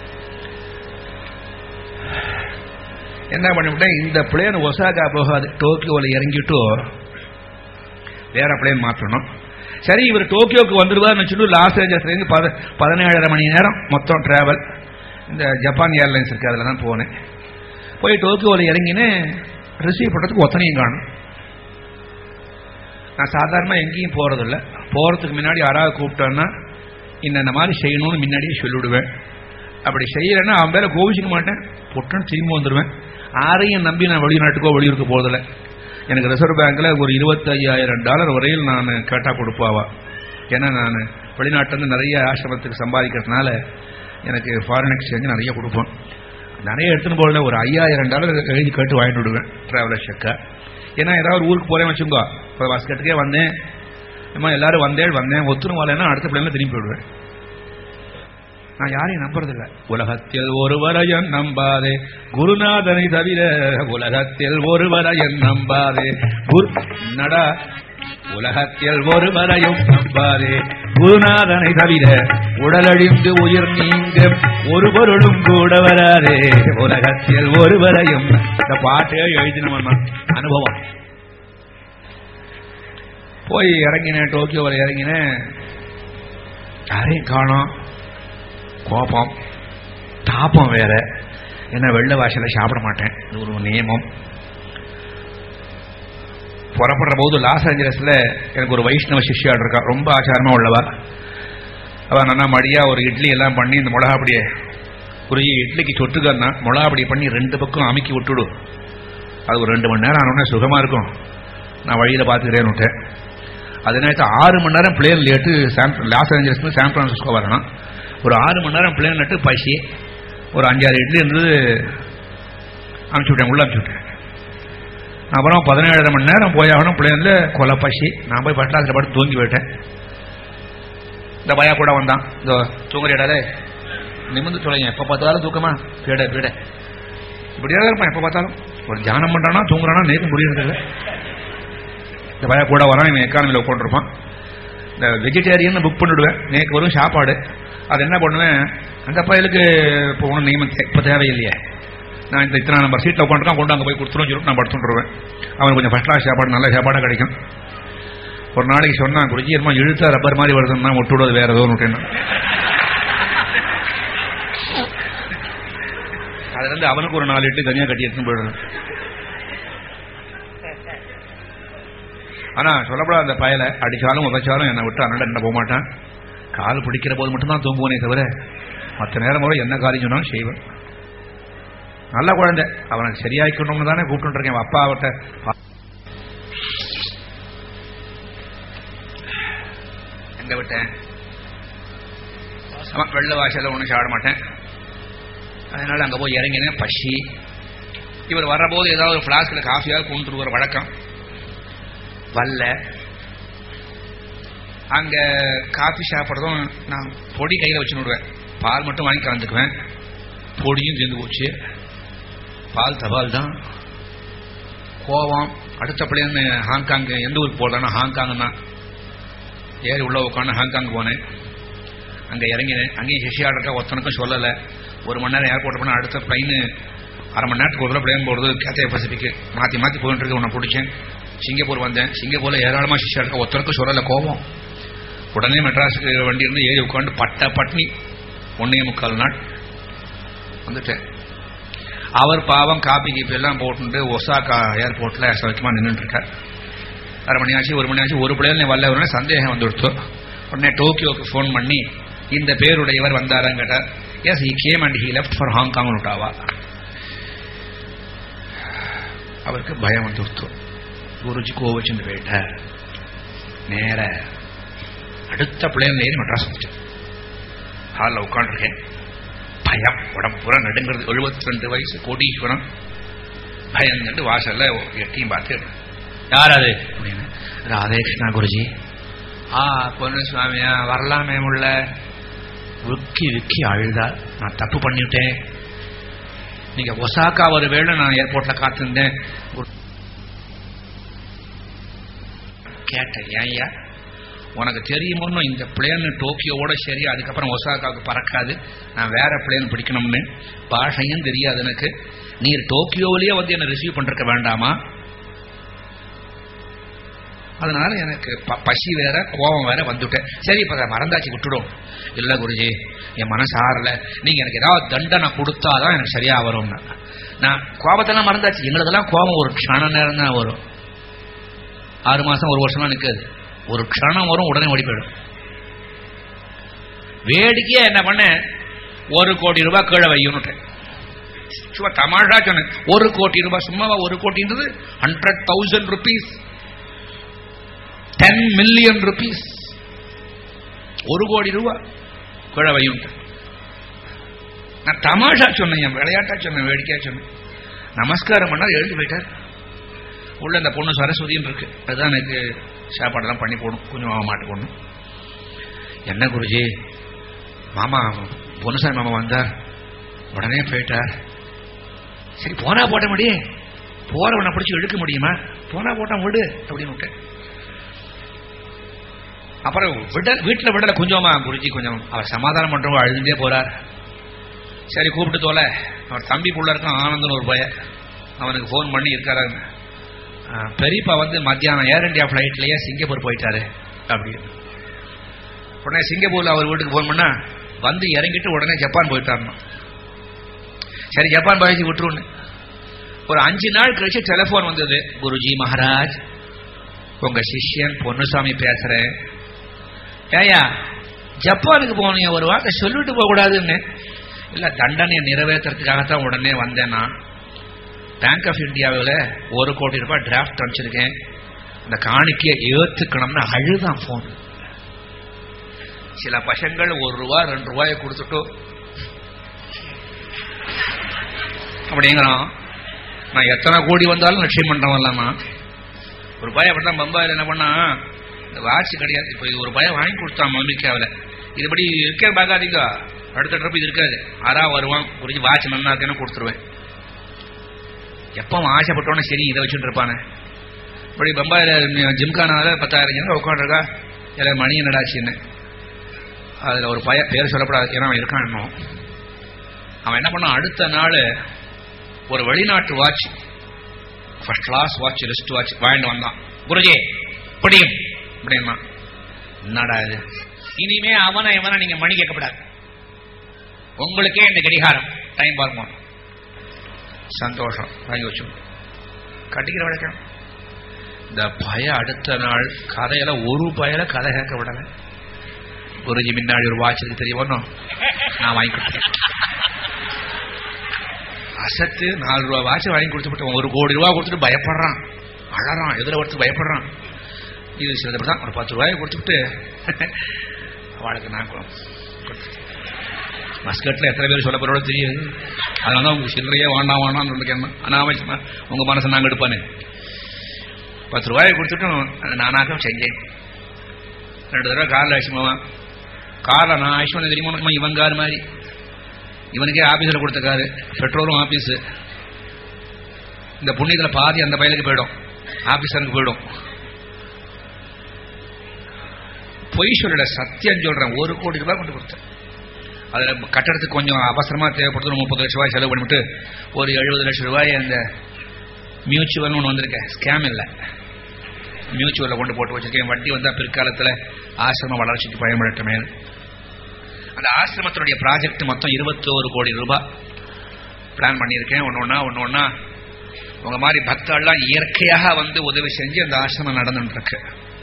என்ன பண்ணிவிட்டேன் இந்த பிளேன் ஒசாகா போகாது டோக்கியோவில் இறங்கிட்டு வேற பிளேன் மாற்றணும் சரி இவர் டோக்கியோக்கு வந்துருவார்னு சொல்லி லாஸ் ஏஞ்சல்ஸ்லேருந்து பத பதினேழரை மணி நேரம் மொத்தம் டிராவல் இந்த ஜப்பான் ஏர்லைன்ஸ் இருக்கு அதில் தான் போனேன் போய் டோக்கியோவில் இறங்கினு ரிசீவ் பண்ணுறதுக்கு ஒத்தனையும் காணும் நான் சாதாரணமாக எங்கேயும் போகிறதில்ல போகிறதுக்கு முன்னாடி யாராவது கூப்பிட்டோன்னா இந்த மாதிரி செய்யணும்னு முன்னாடியே சொல்லிவிடுவேன் அப்படி செய்யலைன்னா அவன் மேலே கோவிச்சிக்க மாட்டேன் பொட்டுன்னு திரும்பி வந்துடுவேன் யாரையும் நம்பி நான் வெளிநாட்டுக்கோ வெளியூருக்கு போகிறதில்ல எனக்கு ரிசர்வ் பேங்க்கில் ஒரு இருபத்தையாயிரம் டாலர் வரையில் நான் கேட்டால் கொடுப்பாவா ஏன்னா நான் வெளிநாட்டிலேருந்து நிறைய ஆசிரமத்துக்கு சம்பாதிக்கிறதுனால எனக்கு ஃபாரின் எக்ஸ்சேஞ்சு நிறைய கொடுப்போம் நிறைய எடுத்துன்னு போகல ஒரு ஐயாயிரம் டாலர் எழுதி கேட்டு வாங்கிட்டு விடுவேன் ட்ராவலர் செக்கை ஏன்னா ஏதாவது ஊருக்கு போகிறேன் வச்சுக்கோ இப்போ பஸ்கட்டுக்கே வந்தேன் அம்மா எல்லாரும் வந்தேன் வந்தேன் ஒத்துணும் வரலன்னா அடுத்த பிள்ளைங்க திரும்பி விடுவேன் நான் யாரையும் நம்புறதில்ல உலகத்தில் ஒருவரையும் நம்பாதே குருநாதனை தவிர உலகத்தில் ஒருவரையும் நம்பாதே குரு நடா உலகத்தில் ஒருவரையும் நம்பாதே குருநாதனை தவிர உடலழிந்து உயிர் நீங்க ஒரு பொருளும் கூட வராதே உலகத்தில் ஒருவரையும் இந்த பாட்டே எழுதினவன் அனுபவம் போய் இறங்கினேன் டோக்கியோவில் இறங்கினேன் யாரையும் காணோம் கோபம் தாபம் வேற என்ன வெள்ள வாசல சாப்பிட மாட்டேன் இது ஒரு நியமம் புறப்படுற போது லாஸ் ஏஞ்சலஸ்ல எனக்கு ஒரு வைஷ்ணவ சிஷ்யாடு இருக்கா ரொம்ப ஆச்சாரமா உள்ளவா அவ நல்லா மடியா ஒரு இட்லி எல்லாம் பண்ணி இந்த மிளகா அப்படியே குறுகி இட்லிக்கு சொட்டுக்கன்னா மிளகா அப்படி பண்ணி ரெண்டு பக்கம் அமுக்கி விட்டுடு அது ஒரு ரெண்டு மணி நேரம் ஆனோடனே சுகமா இருக்கும் நான் வழியில பார்த்துக்கிறேன்னு விட்டேன் அதே நேரத்தில் ஆறு மணி நேரம் plane late San Los Angeles San Francisco வரணும் ஒரு ஆறு மணி நேரம் பிளேன் நட்டு பசி ஒரு அஞ்சாறு இட்லி இருந்தது அனுப்பிச்சு விட்டேன் உள்ள அனுப்பிச்சு விட்டேன் அப்புறம் பதினேழரை மணி நேரம் போயாகணும் பிளேனில் கொலை பசி நான் போய் ஃபர்ஸ்ட் கிளாஸில் படுத்து தூங்கி போயிட்டேன் இந்த பயா கூட வந்தான் இந்த தூங்குறியடாலே நிமிந்து தொலைங்க எப்போ பார்த்தாலும் தூக்கமா பீட பீட இப்படியே தான் இருப்பான் எப்போ பார்த்தாலும் ஒரு தியானம் பண்ணுறானா தூங்குறானா நேற்று முடியறதில்லை இந்த பய கூட வரான் இவன் எக்கானமியில் உட்காந்துருப்பான் இந்த வெஜிடேரியன் புக் பண்ணிவிடுவேன் நேற்று வரும் சாப்பாடு அது என்ன பண்ணுவேன் அந்த பயலுக்கு இப்போ ஒன்றும் நியமம் இப்போ தேவையில்லையே நான் இந்த இத்தனை நம்பர் சீட்டில் உட்காந்துருக்கான் கொண்டு அங்கே போய் கொடுத்துருன்னு சொல்லிட்டு நான் படுத்துட்டுருவேன் அவனுக்கு கொஞ்சம் ஃபஸ்ட் கிளாஸ் சாப்பாடு நல்ல சாப்பாடாக கிடைக்கும் ஒரு நாளைக்கு சொன்னான் குருஜி என்னமோ இழுத்தா ரப்பர் மாதிரி வருதுன்னா விட்டு விடுவது வேற ஏதோ விட்டேன் அதுல இருந்து அவனுக்கு ஒரு நாலு இட்லி தனியாக கட்டி எடுத்துன்னு போயிடுறேன் ஆனா சொல்லப்படாத அந்த பயலை அடிச்சாலும் உதைச்சாலும் என்னை விட்டு அண்ணன் என்ன போக மாட்டான் கால் பிடிக்கிற போது மட்டும்தான் தூங்குவனே தவிர மற்ற நேரம் கூட என்ன காரியம் சொன்னாலும் செய்வேன் நல்ல குழந்தை அவனுக்கு சரியாக்கணும்னு தானே கூப்பிட்டு இருக்கேன் அப்பா அவட்ட எங்க விட்டேன் ஆமா, வெள்ள வாசல்ல ஒன்றும் சாப்பிட மாட்டேன் அதனால அங்க போய் இறங்கினேன் பசி இவர் வர்றபோது ஏதாவது ஒரு ஃப்ளாஸ்கில் காஃபியாக கொண்டு வர வழக்கம் வல்ல அங்க காஃபி சாப்பிட்றதும் நான் பொடி கையில் வச்சு விடுவேன் பால் மட்டும் வாங்கி கலந்துக்குவேன் பொடியும் சேர்ந்து போச்சு பால் தபால் தான் கோவம் அடுத்த பிள்ளைன்னு ஹாங்காங் எந்த ஊருக்கு போடலன்னா ஹாங்காங் தான் ஏறி உள்ள உட்காந்து ஹாங்காங் போனேன் அங்கே இறங்கினேன் அங்கேயும் சிஷியாடு இருக்கா ஒருத்தனுக்கும் சொல்லலை ஒரு மணி நேரம் ஏர்போர்ட் போனால் அடுத்த பிளைனு அரை மணி நேரத்துக்கு ஒரு தடவை பிளேன் போகிறது கேத்தே பசிபிக்கு மாற்றி மாற்றி போயிட்டு இருக்கு உன்னை பிடிச்சேன் சிங்கப்பூர் வந்தேன் சிங்கப்பூரில் ஏராளமாக சிஷியா இருக்கா ஒருத்தனுக்கும் சொல்லலை கோவம் உடனே மெட்ராஸுக்கு வண்டி இருந்து ஏறி உட்காந்து பட்ட பட்னி ஒன்னே முக்கால் நாள் வந்துட்டேன் அவர் பாவம் காப்பி கீப்பி எல்லாம் போட்டுட்டு ஒசாக்கா ஏர்போர்ட்ல சௌக்கியமா நின்றுட்டு இருக்கார் அரை மணி ஆச்சு ஒரு மணி ஆச்சு ஒரு பிள்ளைகள் வரல உடனே சந்தேகம் வந்துடுத்து உடனே டோக்கியோக்கு ஃபோன் பண்ணி இந்த பேருடையவர் வந்தாரான்னு கேட்டார் yes he came and he left for Hong Kong விட்டாவா அவருக்கு பயம் வந்துடுத்து குருஜி கோவச்சுன்னு போயிட்டார் நேர அடுத்த பிள்ளைகள் ஏறி மெட்ராஸ் வந்துச்சு ஹாலில் உட்காந்துருக்கேன் பயம் உடம்பு பூரா நடுங்கிறது எழுபத்தி ரெண்டு வயசு கோடீஸ்வரம் பயந்துட்டு வாசல்ல எட்டியும் பார்த்து யார் அது அப்படின்னு ராதே கிருஷ்ணா குருஜி ஆ பொண்ணு சுவாமியா வரலாமே உள்ள விக்கி விக்கி அழுதா நான் தப்பு பண்ணிவிட்டேன் நீங்க ஒசாக்கா ஒரு வேளை நான் ஏர்போர்ட்ல காத்திருந்தேன் ஒரு- கேட்டேன் ஏன்யா உனக்கு தெரியுமோன்னு இந்த பிளேன் டோக்கியோவோட சரி அதுக்கப்புறம் ஒசாகாவுக்கு பறக்காது நான் வேற பிளேன் பிடிக்கணும்னு பாஷையும் தெரியாது எனக்கு நீர் டோக்கியோவிலேயே வந்து என்ன ரிசீவ் பண்ணிருக்க வேண்டாமா அதனால எனக்கு ப- பசி வேற கோபம் வேற வந்துட்டேன் சரி இப்ப அதை மறந்தாச்சு விட்டுடும் இல்ல குருஜி என் மனசு ஆறல நீங்க எனக்கு ஏதாவது தண்டனை கொடுத்தாதான் எனக்கு சரியா வரும்னா நான் கோபத்தெல்லாம் மறந்தாச்சு எங்களுக்கெல்லாம் கோபம் ஒரு க்ஷண நேரம் தான் வரும் ஆறு மாசம் ஒரு வருஷம்லாம் நிற்காது ஒரு க்ஷணம் வரும் உடனே ஓடி போயிடும் வேடிக்கையா என்ன பண்ண ஒரு கோடி ரூபாய் கீழே வையுன்னுட்டேன் சும்மா தமாஷா சொன்னேன் ஒரு கோடி ரூபாய் சும்மாவா ஒரு கோடின்றது hundred thousand rupees ten million rupees ஒரு கோடி ரூபாய் கீழே வையுன்ட்டேன் நான் தமாஷா சொன்னேன் என் விளையாட்டா சொன்னேன் வேடிக்கையா சொன்னேன் நமஸ்காரம் பண்ணா எழுந்து போயிட்டார் உள்ள இந்த பொண்ணு சரஸ்வதின்னு இருக்கு அதுதான் எனக்கு சாப்பாடெல்லாம் பண்ணி போடும் கொஞ்சம் மாமா மாட்டு பொண்ணு என்ன குருஜி மாமா பொன்னுசாமி மாமா வந்தார் உடனே போயிட்டார் சரி போனா போட்ட முடியே போறவனை பிடிச்சி இழுக்க முடியுமா போனா போட்டான் விடு அப்படின்னு விட்டேன் அப்புறம் விட வீட்டில் விடல கொஞ்சமா குருஜி கொஞ்சம் அவர் சமாதானம் பண்றவங்க அழுதுட்டே போறார் சரி கூப்பிட்டு தோல அவர் தம்பி புள்ள இருக்கான் ஆனந்தன் ஒரு பையன் அவனுக்கு ஃபோன் பண்ணி இருக்காரு ஆ, பெரியப்பா வந்து மத்தியானம் ஏர் இந்தியா ஃப்ளைட்லயே சிங்கப்பூர் போயிட்டாரு அப்படின்னு உடனே சிங்கப்பூர்ல அவர் வீட்டுக்கு ஃபோன் பண்ணா வந்து இறங்கிட்டு உடனே ஜப்பான் போயிட்டாருன்னா சரி ஜப்பான் பாய்ச்சி விட்டுருன்னு ஒரு அஞ்சு நாள் கழிச்சு டெலிஃபோன் வந்தது குருஜி மகாராஜ் உங்க சிஷ்யன் பொன்னுசாமி பேசுறேன் ஏயா ஜப்பானுக்கு போனீங்க ஒரு வார்த்தை சொல்லிட்டு போக கூடாதுன்னு இல்ல தண்டனையை நிறைவேற்றுறதுக்காகத்தான் உடனே வந்தேன் நான் பேங்க் ஆஃப் இந்தியாவில் ஒரு கோடி ரூபாய் டிராஃப்ட் அனுப்பிச்சிருக்கேன் அந்த காணிக்கையை ஏத்துக்கணும்னு அழுதான் போன் சில பசங்கள் ஒரு ரூபா ரெண்டு ரூபாயை கொடுத்துட்டு அப்படிங்கிறான் நான் எத்தனை கோடி வந்தாலும் லட்சியம் பண்றவன்ல நான் ஒரு பையன் அப்படிதான் பம்பாயில் என்ன பண்ணா இந்த வாட்ச் கிடையாது இப்போ இது ஒரு பையன் வாங்கி கொடுத்தான் அமெரிக்காவில் இதுபடி இருக்கே பார்க்காதீங்க அடுத்த ட்ரிப் இது இருக்காது ஆறா வருவான் குறிஞ்சி வாட்ச் நல்லா இருக்கேன்னு கொடுத்துருவேன் எப்போ அவன் ஆசைப்பட்டோன்னே சரி இதை வச்சுட்டு இருப்பானே இப்படி பம்பாயில் ஜிம்கானால பத்தாயிரம் ஜனங்க உட்காந்துருக்கா இல்லை மணி என்னடாச்சின்னு அதில் ஒரு பையன் பேர் சொல்லப்படாது ஏன்னா அவன் இருக்கான் இன்னும் அவன் என்ன பண்ணான் அடுத்த நாள் ஒரு வெளிநாட்டு watch first class watch wrist watch வாங்கிட்டு வந்தான் குருஜி பிடிக்கும் அப்படின்னா என்னடா இது இனிமே அவனை இவனை நீங்க மணி கேட்கப்படாது உங்களுக்கே இந்த கடிகாரம் டைம் பார்க்கணும் சந்தோஷம் வாங்கி வச்சு கட்டிக்கிற வழக்கம் இந்த பய அடுத்த நாள் கதையில ஒரு பயல கதை கேட்க விடல குருஜி முன்னாடி ஒரு வாட்ச் இருக்கு தெரியும் ஒன்றும் நான் வாங்கி கொடுத்தேன் அசத்து நாலு ரூபா வாட்ச் வாங்கி கொடுத்துட்டு ஒரு கோடி ரூபா கொடுத்துட்டு பயப்படுறான் அழறான் எதிர ஒருத்தர் பயப்படுறான் இது சில தான் ஒரு பத்து ரூபாய் கொடுத்துட்டு அவளுக்கு நான் மஸ்கட்ல எத்தனை பேர் சொல்ல போறோட தெரியாது அதனால தான் உங்க சில்லறையே வேண்டாம் வேண்டாம்னு சொல்லிருக்கேன் அனாவசியமா உங்க மனசை நாங்க எடுப்பானே பத்து ரூபாயை கொடுத்துட்டு நானாக செஞ்சேன் ரெண்டு தடவை காரில் அழிச்சுமாவான் காரில் நான் அழிச்சுவன தெரியுமா இவன் கார் மாதிரி இவனுக்கே ஆபீஸில் கொடுத்த காரு பெட்ரோலும் ஆபீஸு இந்த புண்ணியத்தில் பாதி அந்த பயலுக்கு போயிடும் ஆபீசருக்கு போயிடும் பொய் சொல்லல சத்தியம் சொல்றேன் ஒரு கோடி ரூபாய் கொண்டு கொடுத்தேன் அதுல கட்டடத்துக்கு கொஞ்சம் அவசரமா தேவைப்படுது முப்பது லட்சம் ரூபாய் செலவு பண்ணிவிட்டு ஒரு எழுபது லட்சம் ரூபாய் அந்த மியூச்சுவல்னு ஒன்று வந்திருக்கேன் ஸ்கேம் இல்லை மியூச்சுவலில் கொண்டு போட்டு வச்சிருக்கேன் வட்டி வந்தா பிற்காலத்தில் ஆசிரம வளர்ச்சிக்கு பயன்படுத்தமே அந்த ஆசிரமத்தினுடைய ப்ராஜெக்ட் மொத்தம் இருபத்தோரு கோடி ரூபாய் பிளான் பண்ணியிருக்கேன் ஒன்று ஒன்றா ஒன்று ஒன்றா உங்க மாதிரி பக்தர்கள்லாம் இயற்கையாக வந்து உதவி செஞ்சு அந்த ஆசிரமம் நடந்துட்டு இருக்கு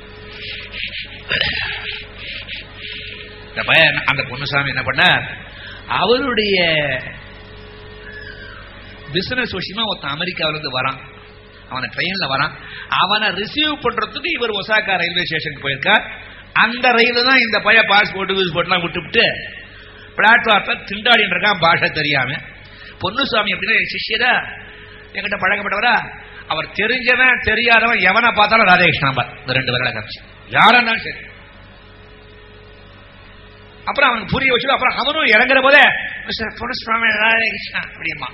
இந்த பையன் அந்த பொன்னுசாமி என்ன பண்ணார் அவருடைய பிசினஸ் விஷயமா ஒருத்தன் அமெரிக்காவில இருந்து வரான் அவனை ட்ரெயின்ல வரான் அவனை ரிசீவ் பண்றதுக்கு இவர் ஒசாக்கா ரயில்வே ஸ்டேஷனுக்கு போயிருக்கார் அந்த ரயில தான் இந்த பையன் பாஸ்போர்ட் பாஸ்போர்ட்லாம் விட்டுவிட்டு பிளாட்ஃபார்ம்ல திண்டாடின்னு இருக்கான் பாஷை தெரியாம பொன்னுசாமி அப்படின்னா என் சிஷ்யரா என்கிட்ட பழக்கப்பட்டவரா அவர் தெரிஞ்சவன் தெரியாதவன் எவனை பார்த்தாலும் ராதேகிருஷ்ணாம்பர் இந்த ரெண்டு பேர்களை காமிச்சு யாருன்னாலும் சரி அப்புறம் அவனுக்கு புரிய வச்சு அப்புறம் அவனும் இறங்குற போதே மிஸ்டர் பொன்னுசாமி ராதேகிருஷ்ணா அப்படிமா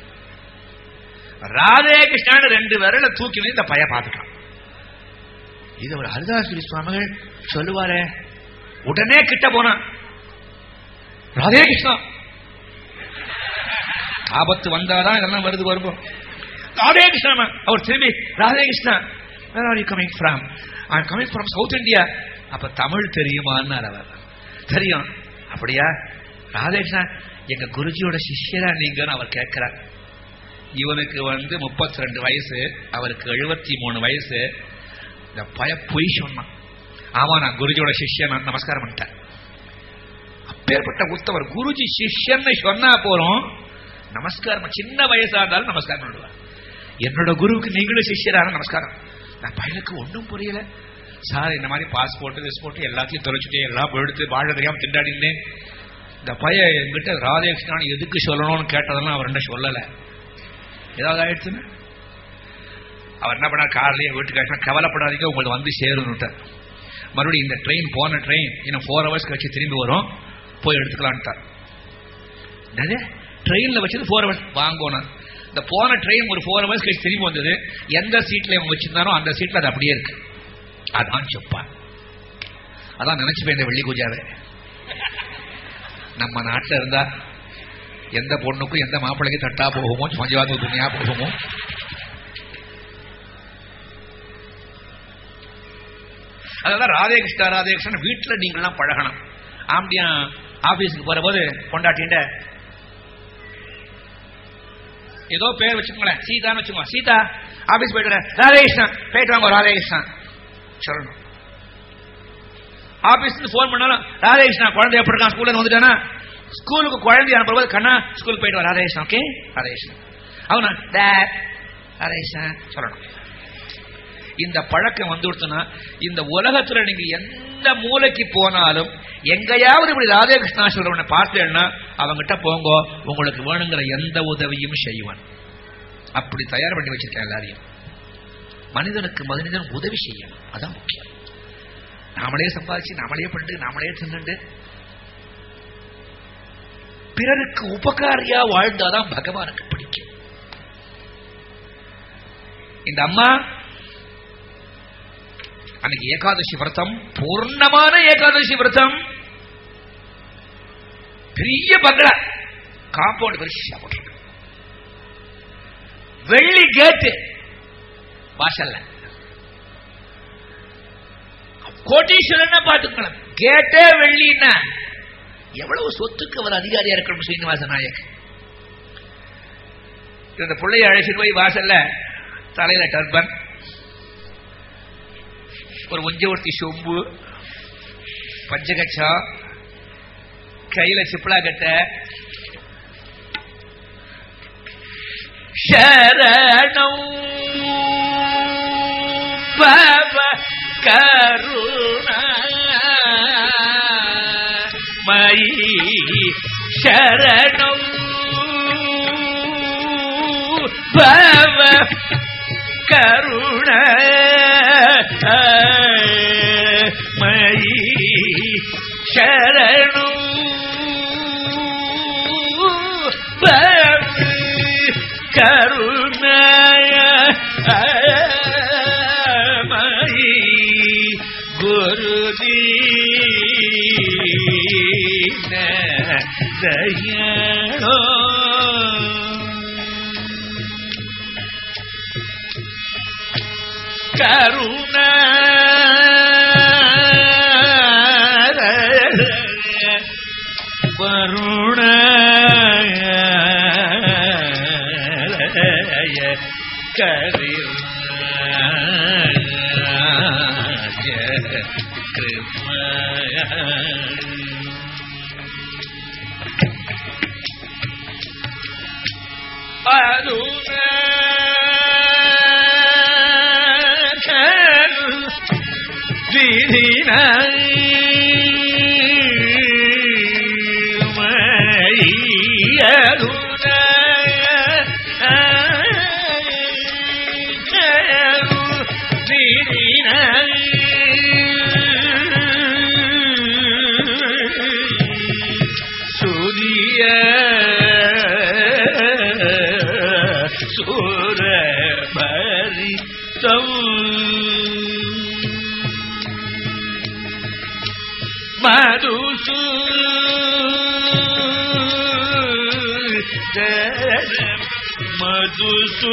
ராதே கிருஷ்ணான்னு ரெண்டு விரல தூக்கி இந்த பைய பார்த்துட்டான் இது ஒரு ஹரிதாசுரி சுவாமிகள் சொல்லுவாரே உடனே கிட்ட போனான் ராதே கிருஷ்ணா ஆபத்து வந்தாதான் இதெல்லாம் வருது வருவோம் ராதே கிருஷ்ணா அவர் திரும்பி Radhe Krishna where are you coming from I coming from south India அப்ப தமிழ் தெரியுமான்னு அவர் தெரியும் அப்படியா ராதேகிருஷ்ணா எங்க குருஜியோட சிஷ்யரா நீங்கன்னு அவர் கேட்கிறார் இவனுக்கு வந்து முப்பத்தி ரெண்டு வயசு அவருக்கு எழுபத்தி மூணு வயசு இந்த பய பொய் சொன்னான் ஆமா நான் குருஜியோட சிஷ்யன் நமஸ்காரம் பண்ணிட்டேன் அப்பேற்பட்ட உத்தவர் குருஜி சிஷ்யன்னு சொன்னா போறோம் நமஸ்காரம் சின்ன வயசா இருந்தாலும் நமஸ்காரம் பண்ணுவார் என்னோட குருவுக்கு நீங்களும் சிஷ்யரான நமஸ்காரம் நான் பையனுக்கு ஒன்றும் புரியல சார் இந்த மாதிரி பாஸ்போர்ட் கிஸ்போர்ட் எல்லாத்தையும் தொலைச்சுட்டே எல்லாம் எடுத்து வாழ தெரியாம திண்டாடினேன் இந்த பையன் என்கிட்ட ராதேகிருஷ்ணன் எதுக்கு சொல்லணும்னு கேட்டதெல்லாம் அவர் சொல்லலை ஏதாவது ஆயிடுச்சுன்னு அவர் என்ன பண்ணார் கார்லயே வீட்டுக்கு கவலைப்படாதீங்க உங்களுக்கு வந்து சேரும்னுட்டார் மறுபடியும் இந்த ட்ரெயின் போன ட்ரெயின் இன்னும் ஃபோர் ஹவர்ஸ் கழிச்சு திரும்பி வரும் போய் எடுத்துக்கலான்ட்டார் என்னது ட்ரெயின்ல வச்சது ஃபோர் ஹவர்ஸ் வாங்கணும் இந்த போன ட்ரெயின் ஒரு ஃபோர் ஹவர்ஸ் கழிச்சு திரும்பி வந்தது எந்த சீட்ல இவங்க வச்சிருந்தாரோ அந்த சீட்ல அது அப்படியே இருக்கு அதான் சொப்பா அதான் நினைச்சுப்பேன் இந்த வெள்ளி பூஜாவே நம்ம நாட்டில் இருந்தா எந்த பொண்ணுக்கும் எந்த மாப்பிள்ளைக்கும் தட்டா போகுமோ கொஞ்சம் துணியா போகுமோ அதான் ராதேகிருஷ்ணா ராதேகிருஷ்ணன் வீட்டுல நீங்களாம் பழகணும் ஆம்பியா ஆபீஸுக்கு போற போது கொண்டாட்டின்ற ஏதோ பேர் வச்சுக்கோங்களேன் சீதான்னு வச்சுக்கோங்க சீதா ஆபீஸ் போயிட்டு ராதேகிருஷ்ணன் போயிட்டு வாங்க ராதேகிருஷ்ணன் சொல்லணும் ஆபீஸ்க்கு போன் பண்ணாலும் ராதேகிருஷ்ணா குழந்தை எப்படி இருக்கான் ஸ்கூல்ல வந்துட்டானா ஸ்கூலுக்கு குழந்தை அனுப்பும்போது கண்ணா ஸ்கூலுக்கு போயிட்டு வா ராதேகிருஷ்ணன் ஓகே ராதேகிருஷ்ணன் அவனா டேட் ராதேகிருஷ்ணன் சொல்லணும் இந்த பழக்கம் வந்து கொடுத்தனா இந்த உலகத்துல நீங்க எந்த மூலைக்கு போனாலும் எங்கேயாவது இப்படி ராதேகிருஷ்ணா சொல்றவனை பார்த்தேன்னா அவங்கிட்ட போங்க உங்களுக்கு வேணுங்கிற எந்த உதவியும் செய்வான் அப்படி தயார் பண்ணி வச்சிருக்கேன் எல்லாரையும் மனிதனுக்கு மனிதன் உதவி செய்யணும் அதான் முக்கியம் நாமளே சம்பாதிச்சு நாமளே பண்ணிட்டு நாமளே தின்னுண்டு பிறருக்கு உபகாரியா வாழ்ந்தாதான் பகவானுக்கு பிடிக்கும் இந்த அம்மா அன்னைக்கு ஏகாதசி விரதம் பூர்ணமான ஏகாதசி விரதம் பெரிய பங்களா காம்பவுண்ட் பெருசா போட்டிருக்கு வெள்ளி கேட்டு வாசல்ல கோட்டீஸ்வரன் பாத்துக்கலாம் கேட்டே வெள்ளின்னா எவ்வளவு சொத்துக்கு அவர் அதிகாரியா இருக்கணும் சீனிவாச நாயக் இந்த பிள்ளைய அழைச்சிட்டு போய் வாசல்ல தலையில டர்பன் ஒரு ஒஞ்சவர்த்தி சொம்பு பஞ்சகச்சா கையில சிப்ளா கட்ட சரணம் பவ கருணா மயி சரணம் பவ கருண மயி சரணம் பவ கருண மயி குருதீன தயோ கருண வருண கரிர் சூரிய சூர பரிதம் மதுசூ மதுசூ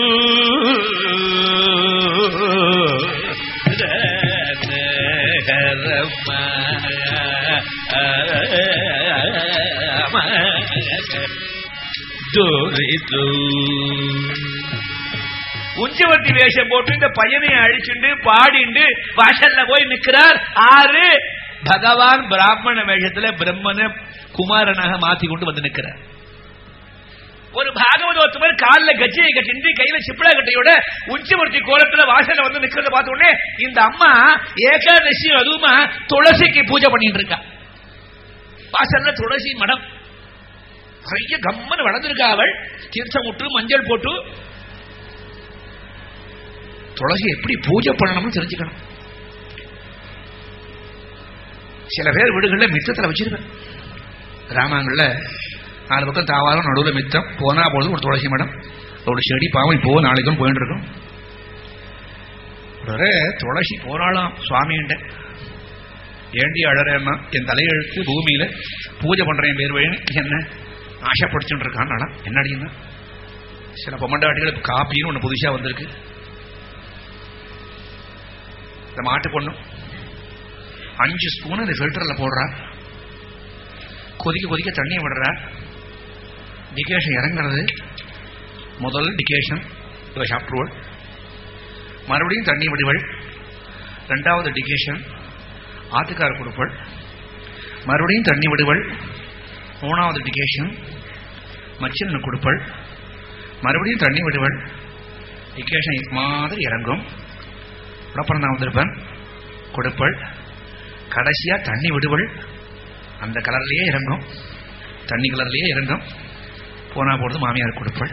உஞ்சவர்த்தி வேஷம் போட்டு இந்த பையனை அழிச்சுண்டு பாடிண்டு வாசல்ல போய் நிக்கிறார் ஆறு பகவான் பிராமண வேஷத்துல பிரம்மன குமாரனாக மாத்தி கொண்டு வந்து நிற்கிறார் ஒரு பாகவதோத்தமர் கால்ல கஜையை கட்டிண்டு கையில சிப்பிளா கட்டையோட உச்சமூர்த்தி கோலத்துல வாசல்ல வந்து நிக்கிறத பார்த்த உடனே இந்த அம்மா ஏகாதசி அதுவுமா துளசிக்கு பூஜை பண்ணிட்டு இருக்கா வாசல்ல துளசி மடம் நிறைய கம்மன் வளர்ந்திருக்கா அவள் தீர்த்தம் விட்டு மஞ்சள் போட்டு துளசி எப்படி பூஜை பண்ணணும்னு தெரிஞ்சுக்கணும் சில பேர் வீடுகளில் மித்தத்தில் வச்சிருக்கேன் கிராமங்கள்ல நாலு பக்கம் தாவாரம் நடுவில் மித்தம் போனா பொழுது ஒரு துளசி மடம் ஒரு செடி பாவம் இப்போ நாளைக்கும் போயிட்டு இருக்கும் ஒரு துளசி போராளாம் சுவாமிகிட்ட ஏண்டி அழறேன்னா என் தலையெழுத்து பூமியில பூஜை பண்றேன் பேர் வழின்னு என்ன ஆசைப்படுத்திட்டு இருக்கான் என்னடின்னா சில பொம்மண்டாட்டிகளுக்கு காப்பின்னு ஒன்று புதுசா வந்திருக்கு இந்த மாட்டு பொண்ணு அஞ்சு ஸ்பூன் அந்த ஃபில்டர்ல போடுறா கொதிக்க கொதிக்க தண்ணியை விடுறா டிகேஷன் இறங்குறது முதல் டிகேஷன் இவ சாப்பிடுவள் மறுபடியும் தண்ணி விடுவள் ரெண்டாவது டிகேஷன் ஆத்துக்கார் கொடுப்பள் மறுபடியும் தண்ணி விடுவள் மூணாவது டிகேஷன் மச்சிலனு கொடுப்பள் மறுபடியும் தண்ணி விடுவள் டிகேஷன் மாதிரி இறங்கும் அப்புறம் நான் வந்திருப்பேன் கொடுப்பள் கடைசியா தண்ணி விடுவள் அந்த கலர்லயே இறங்கும் தண்ணி கலர்லயே இறங்கும் போனா பொழுது மாமியார் கொடுப்பள்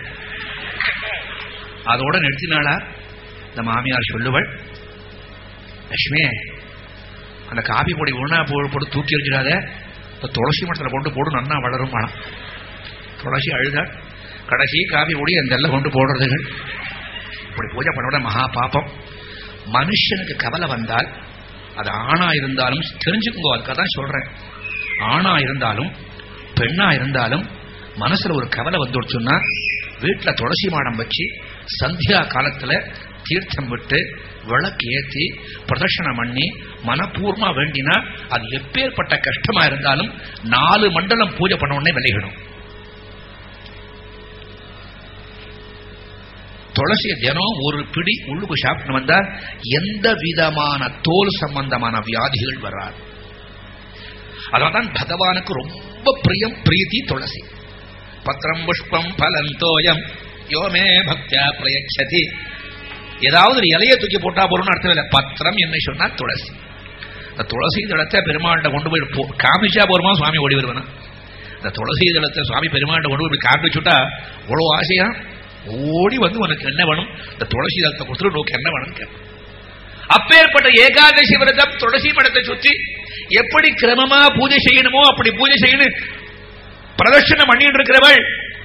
அதோட நிறுத்தினாளா இந்த மாமியார் சொல்லுவள் லட்சுமி அந்த காபி பொடி உணா போட்டு தூக்கி எறிஞ்சிடாத இந்த துளசி மட்டத்தில் கொண்டு போடு நன்னா வளரும் பணம் துளசி அழுதாள் கடைசி காபி பொடி அந்த எல்லாம் கொண்டு போடுறதுகள் இப்படி பூஜை பண்ண மகா பாப்பம் மனுஷனுக்கு கவலை வந்தால் அது ஆணா இருந்தாலும் தெரிஞ்சுக்கோ அதுக்காக தான் சொல்றேன் ஆணா இருந்தாலும் பெண்ணா இருந்தாலும் மனசுல ஒரு கவலை வந்துடுச்சுன்னா வீட்டுல துளசி மாடம் வச்சு சந்தியா காலத்துல தீர்த்தம் விட்டு விளக்கு ஏத்தி பிரதட்சணம் பண்ணி மனப்பூர்வமா வேண்டினா அது எப்பேற்பட்ட கஷ்டமா இருந்தாலும் நாலு மண்டலம் பூஜை பண்ண உடனே விலகிடும் துளசியை தினம் ஒரு பிடி உள்ளுக்கு சாப்பிட்டு வந்தா எந்த விதமான தோல் சம்பந்தமான வியாதிகள் வராது அதனால்தான் பகவானுக்கு ரொம்ப பிரியம் பிரீத்தி துளசி பத்திரம் புஷ்பம் பலம் தோயம் யோமே பக்தியா பிரயச்சதி ஏதாவது ஒரு இலையை தூக்கி போட்டா போறோம்னு அர்த்தம் இல்லை பத்திரம் என்ன சொன்னா துளசி இந்த துளசி தளத்தை பெருமாள்கிட்ட கொண்டு போய் போ- காமிச்சா போருமா சுவாமி ஓடி வருவானா இந்த துளசி தளத்தை சுவாமி பெருமாள்கிட்ட கொண்டு போய் இப்படி காமிச்சுட்டா அவ்வளவு ஆசையா ஓடி வந்து உனக்கு என்ன வேணும் இந்த துளசி தளத்தை கொடுத்துட்டு நோக்கு என்ன வேணும்னு கேட்பான் அப்பேற்பட்ட ஏகாதசி விரதம் துளசி மடத்தை சுற்றி எப்படி கிரமமா பூஜை செய்யணுமோ அப்படி பூஜை செய்யணும் பிரதர்ஷனம் பண்ணிட்டு இருக்கிறவள்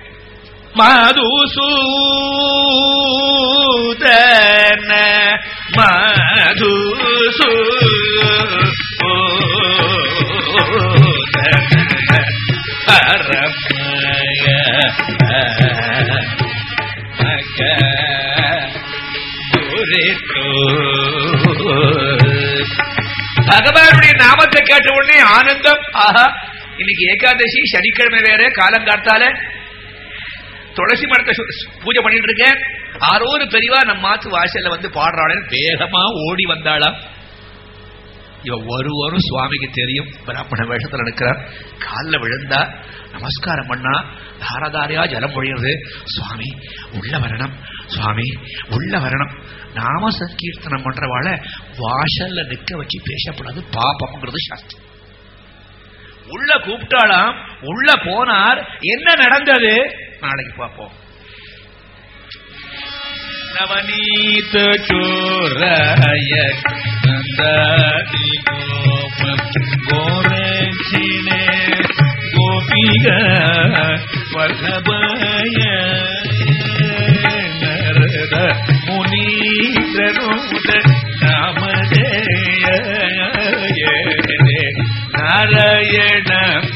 மதுசூதன மதுசூதன அரமய மக பகவானுடைய நாமத்தை கேட்ட உடனே ஆனந்தம் ஆஹா இன்னைக்கு ஏகாதசி சனிக்கிழமை வேற காலங்காத்தால துளசி மரத்தை சு- பூஜை பண்ணிட்டு இருக்கேன் ஆரோ ஒரு பெரியவா நம்ம மாத்து வாசல்ல வந்து பாடுறாளேன்னு வேகமா ஓடி வந்தாளாம் இவ ஒரு ஒரு சுவாமிக்கு தெரியும் பிராமண வேஷத்துல நிற்கிறார் காலில் விழுந்தா நமஸ்காரம் பண்ணா தாரதாரியா ஜலம் பொழியுறது சுவாமி உள்ள வரணும் சுவாமி உள்ள வரணும் நாம சங்கீர்த்தனம் பண்றவாள வாசல்ல நிக்க வச்சு பேசப்படாது பாப்பம்ங்கிறது சாஸ்திரம் உள்ள கூப்பிட்டாலாம் உள்ள போனார் என்ன நடந்தது நாளைக்கு பார்ப்போம் நவநீத சோராய நந்தாதி கோபம் கோரச்சினே கோபிக வல்லபாய நரத முனீந்திரனுட நாமதேய நாராயண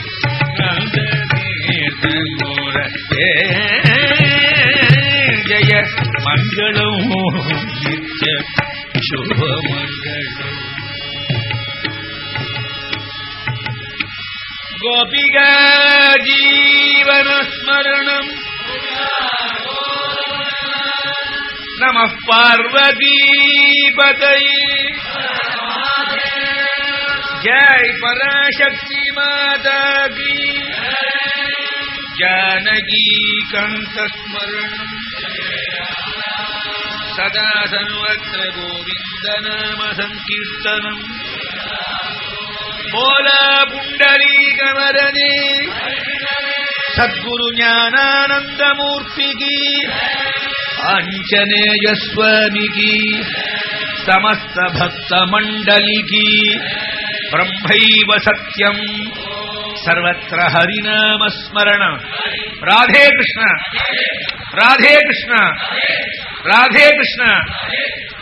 நந்தநீர்த்தங்கோர ஜய மங்களம் நித்ய சுபமங்களம் கோபிகா ஜீவன ஸ்மரணம் நம பார்வதீபதையே जय पराशक्ति माता की जानकी कंठ स्मरण सदा सर्वत्र गोविंद नाम संकीर्तनम बोला पुंडरी कमरने सद्गुरु ज्ञानानंद मूर्ति की आंजनेय स्वामी की समस्त भक्त मंडली की ब्रह्मैव सत्यम सर्वत्र हरिनाम स्मरण राधे कृष्ण राधे कृष्ण राधे कृष्ण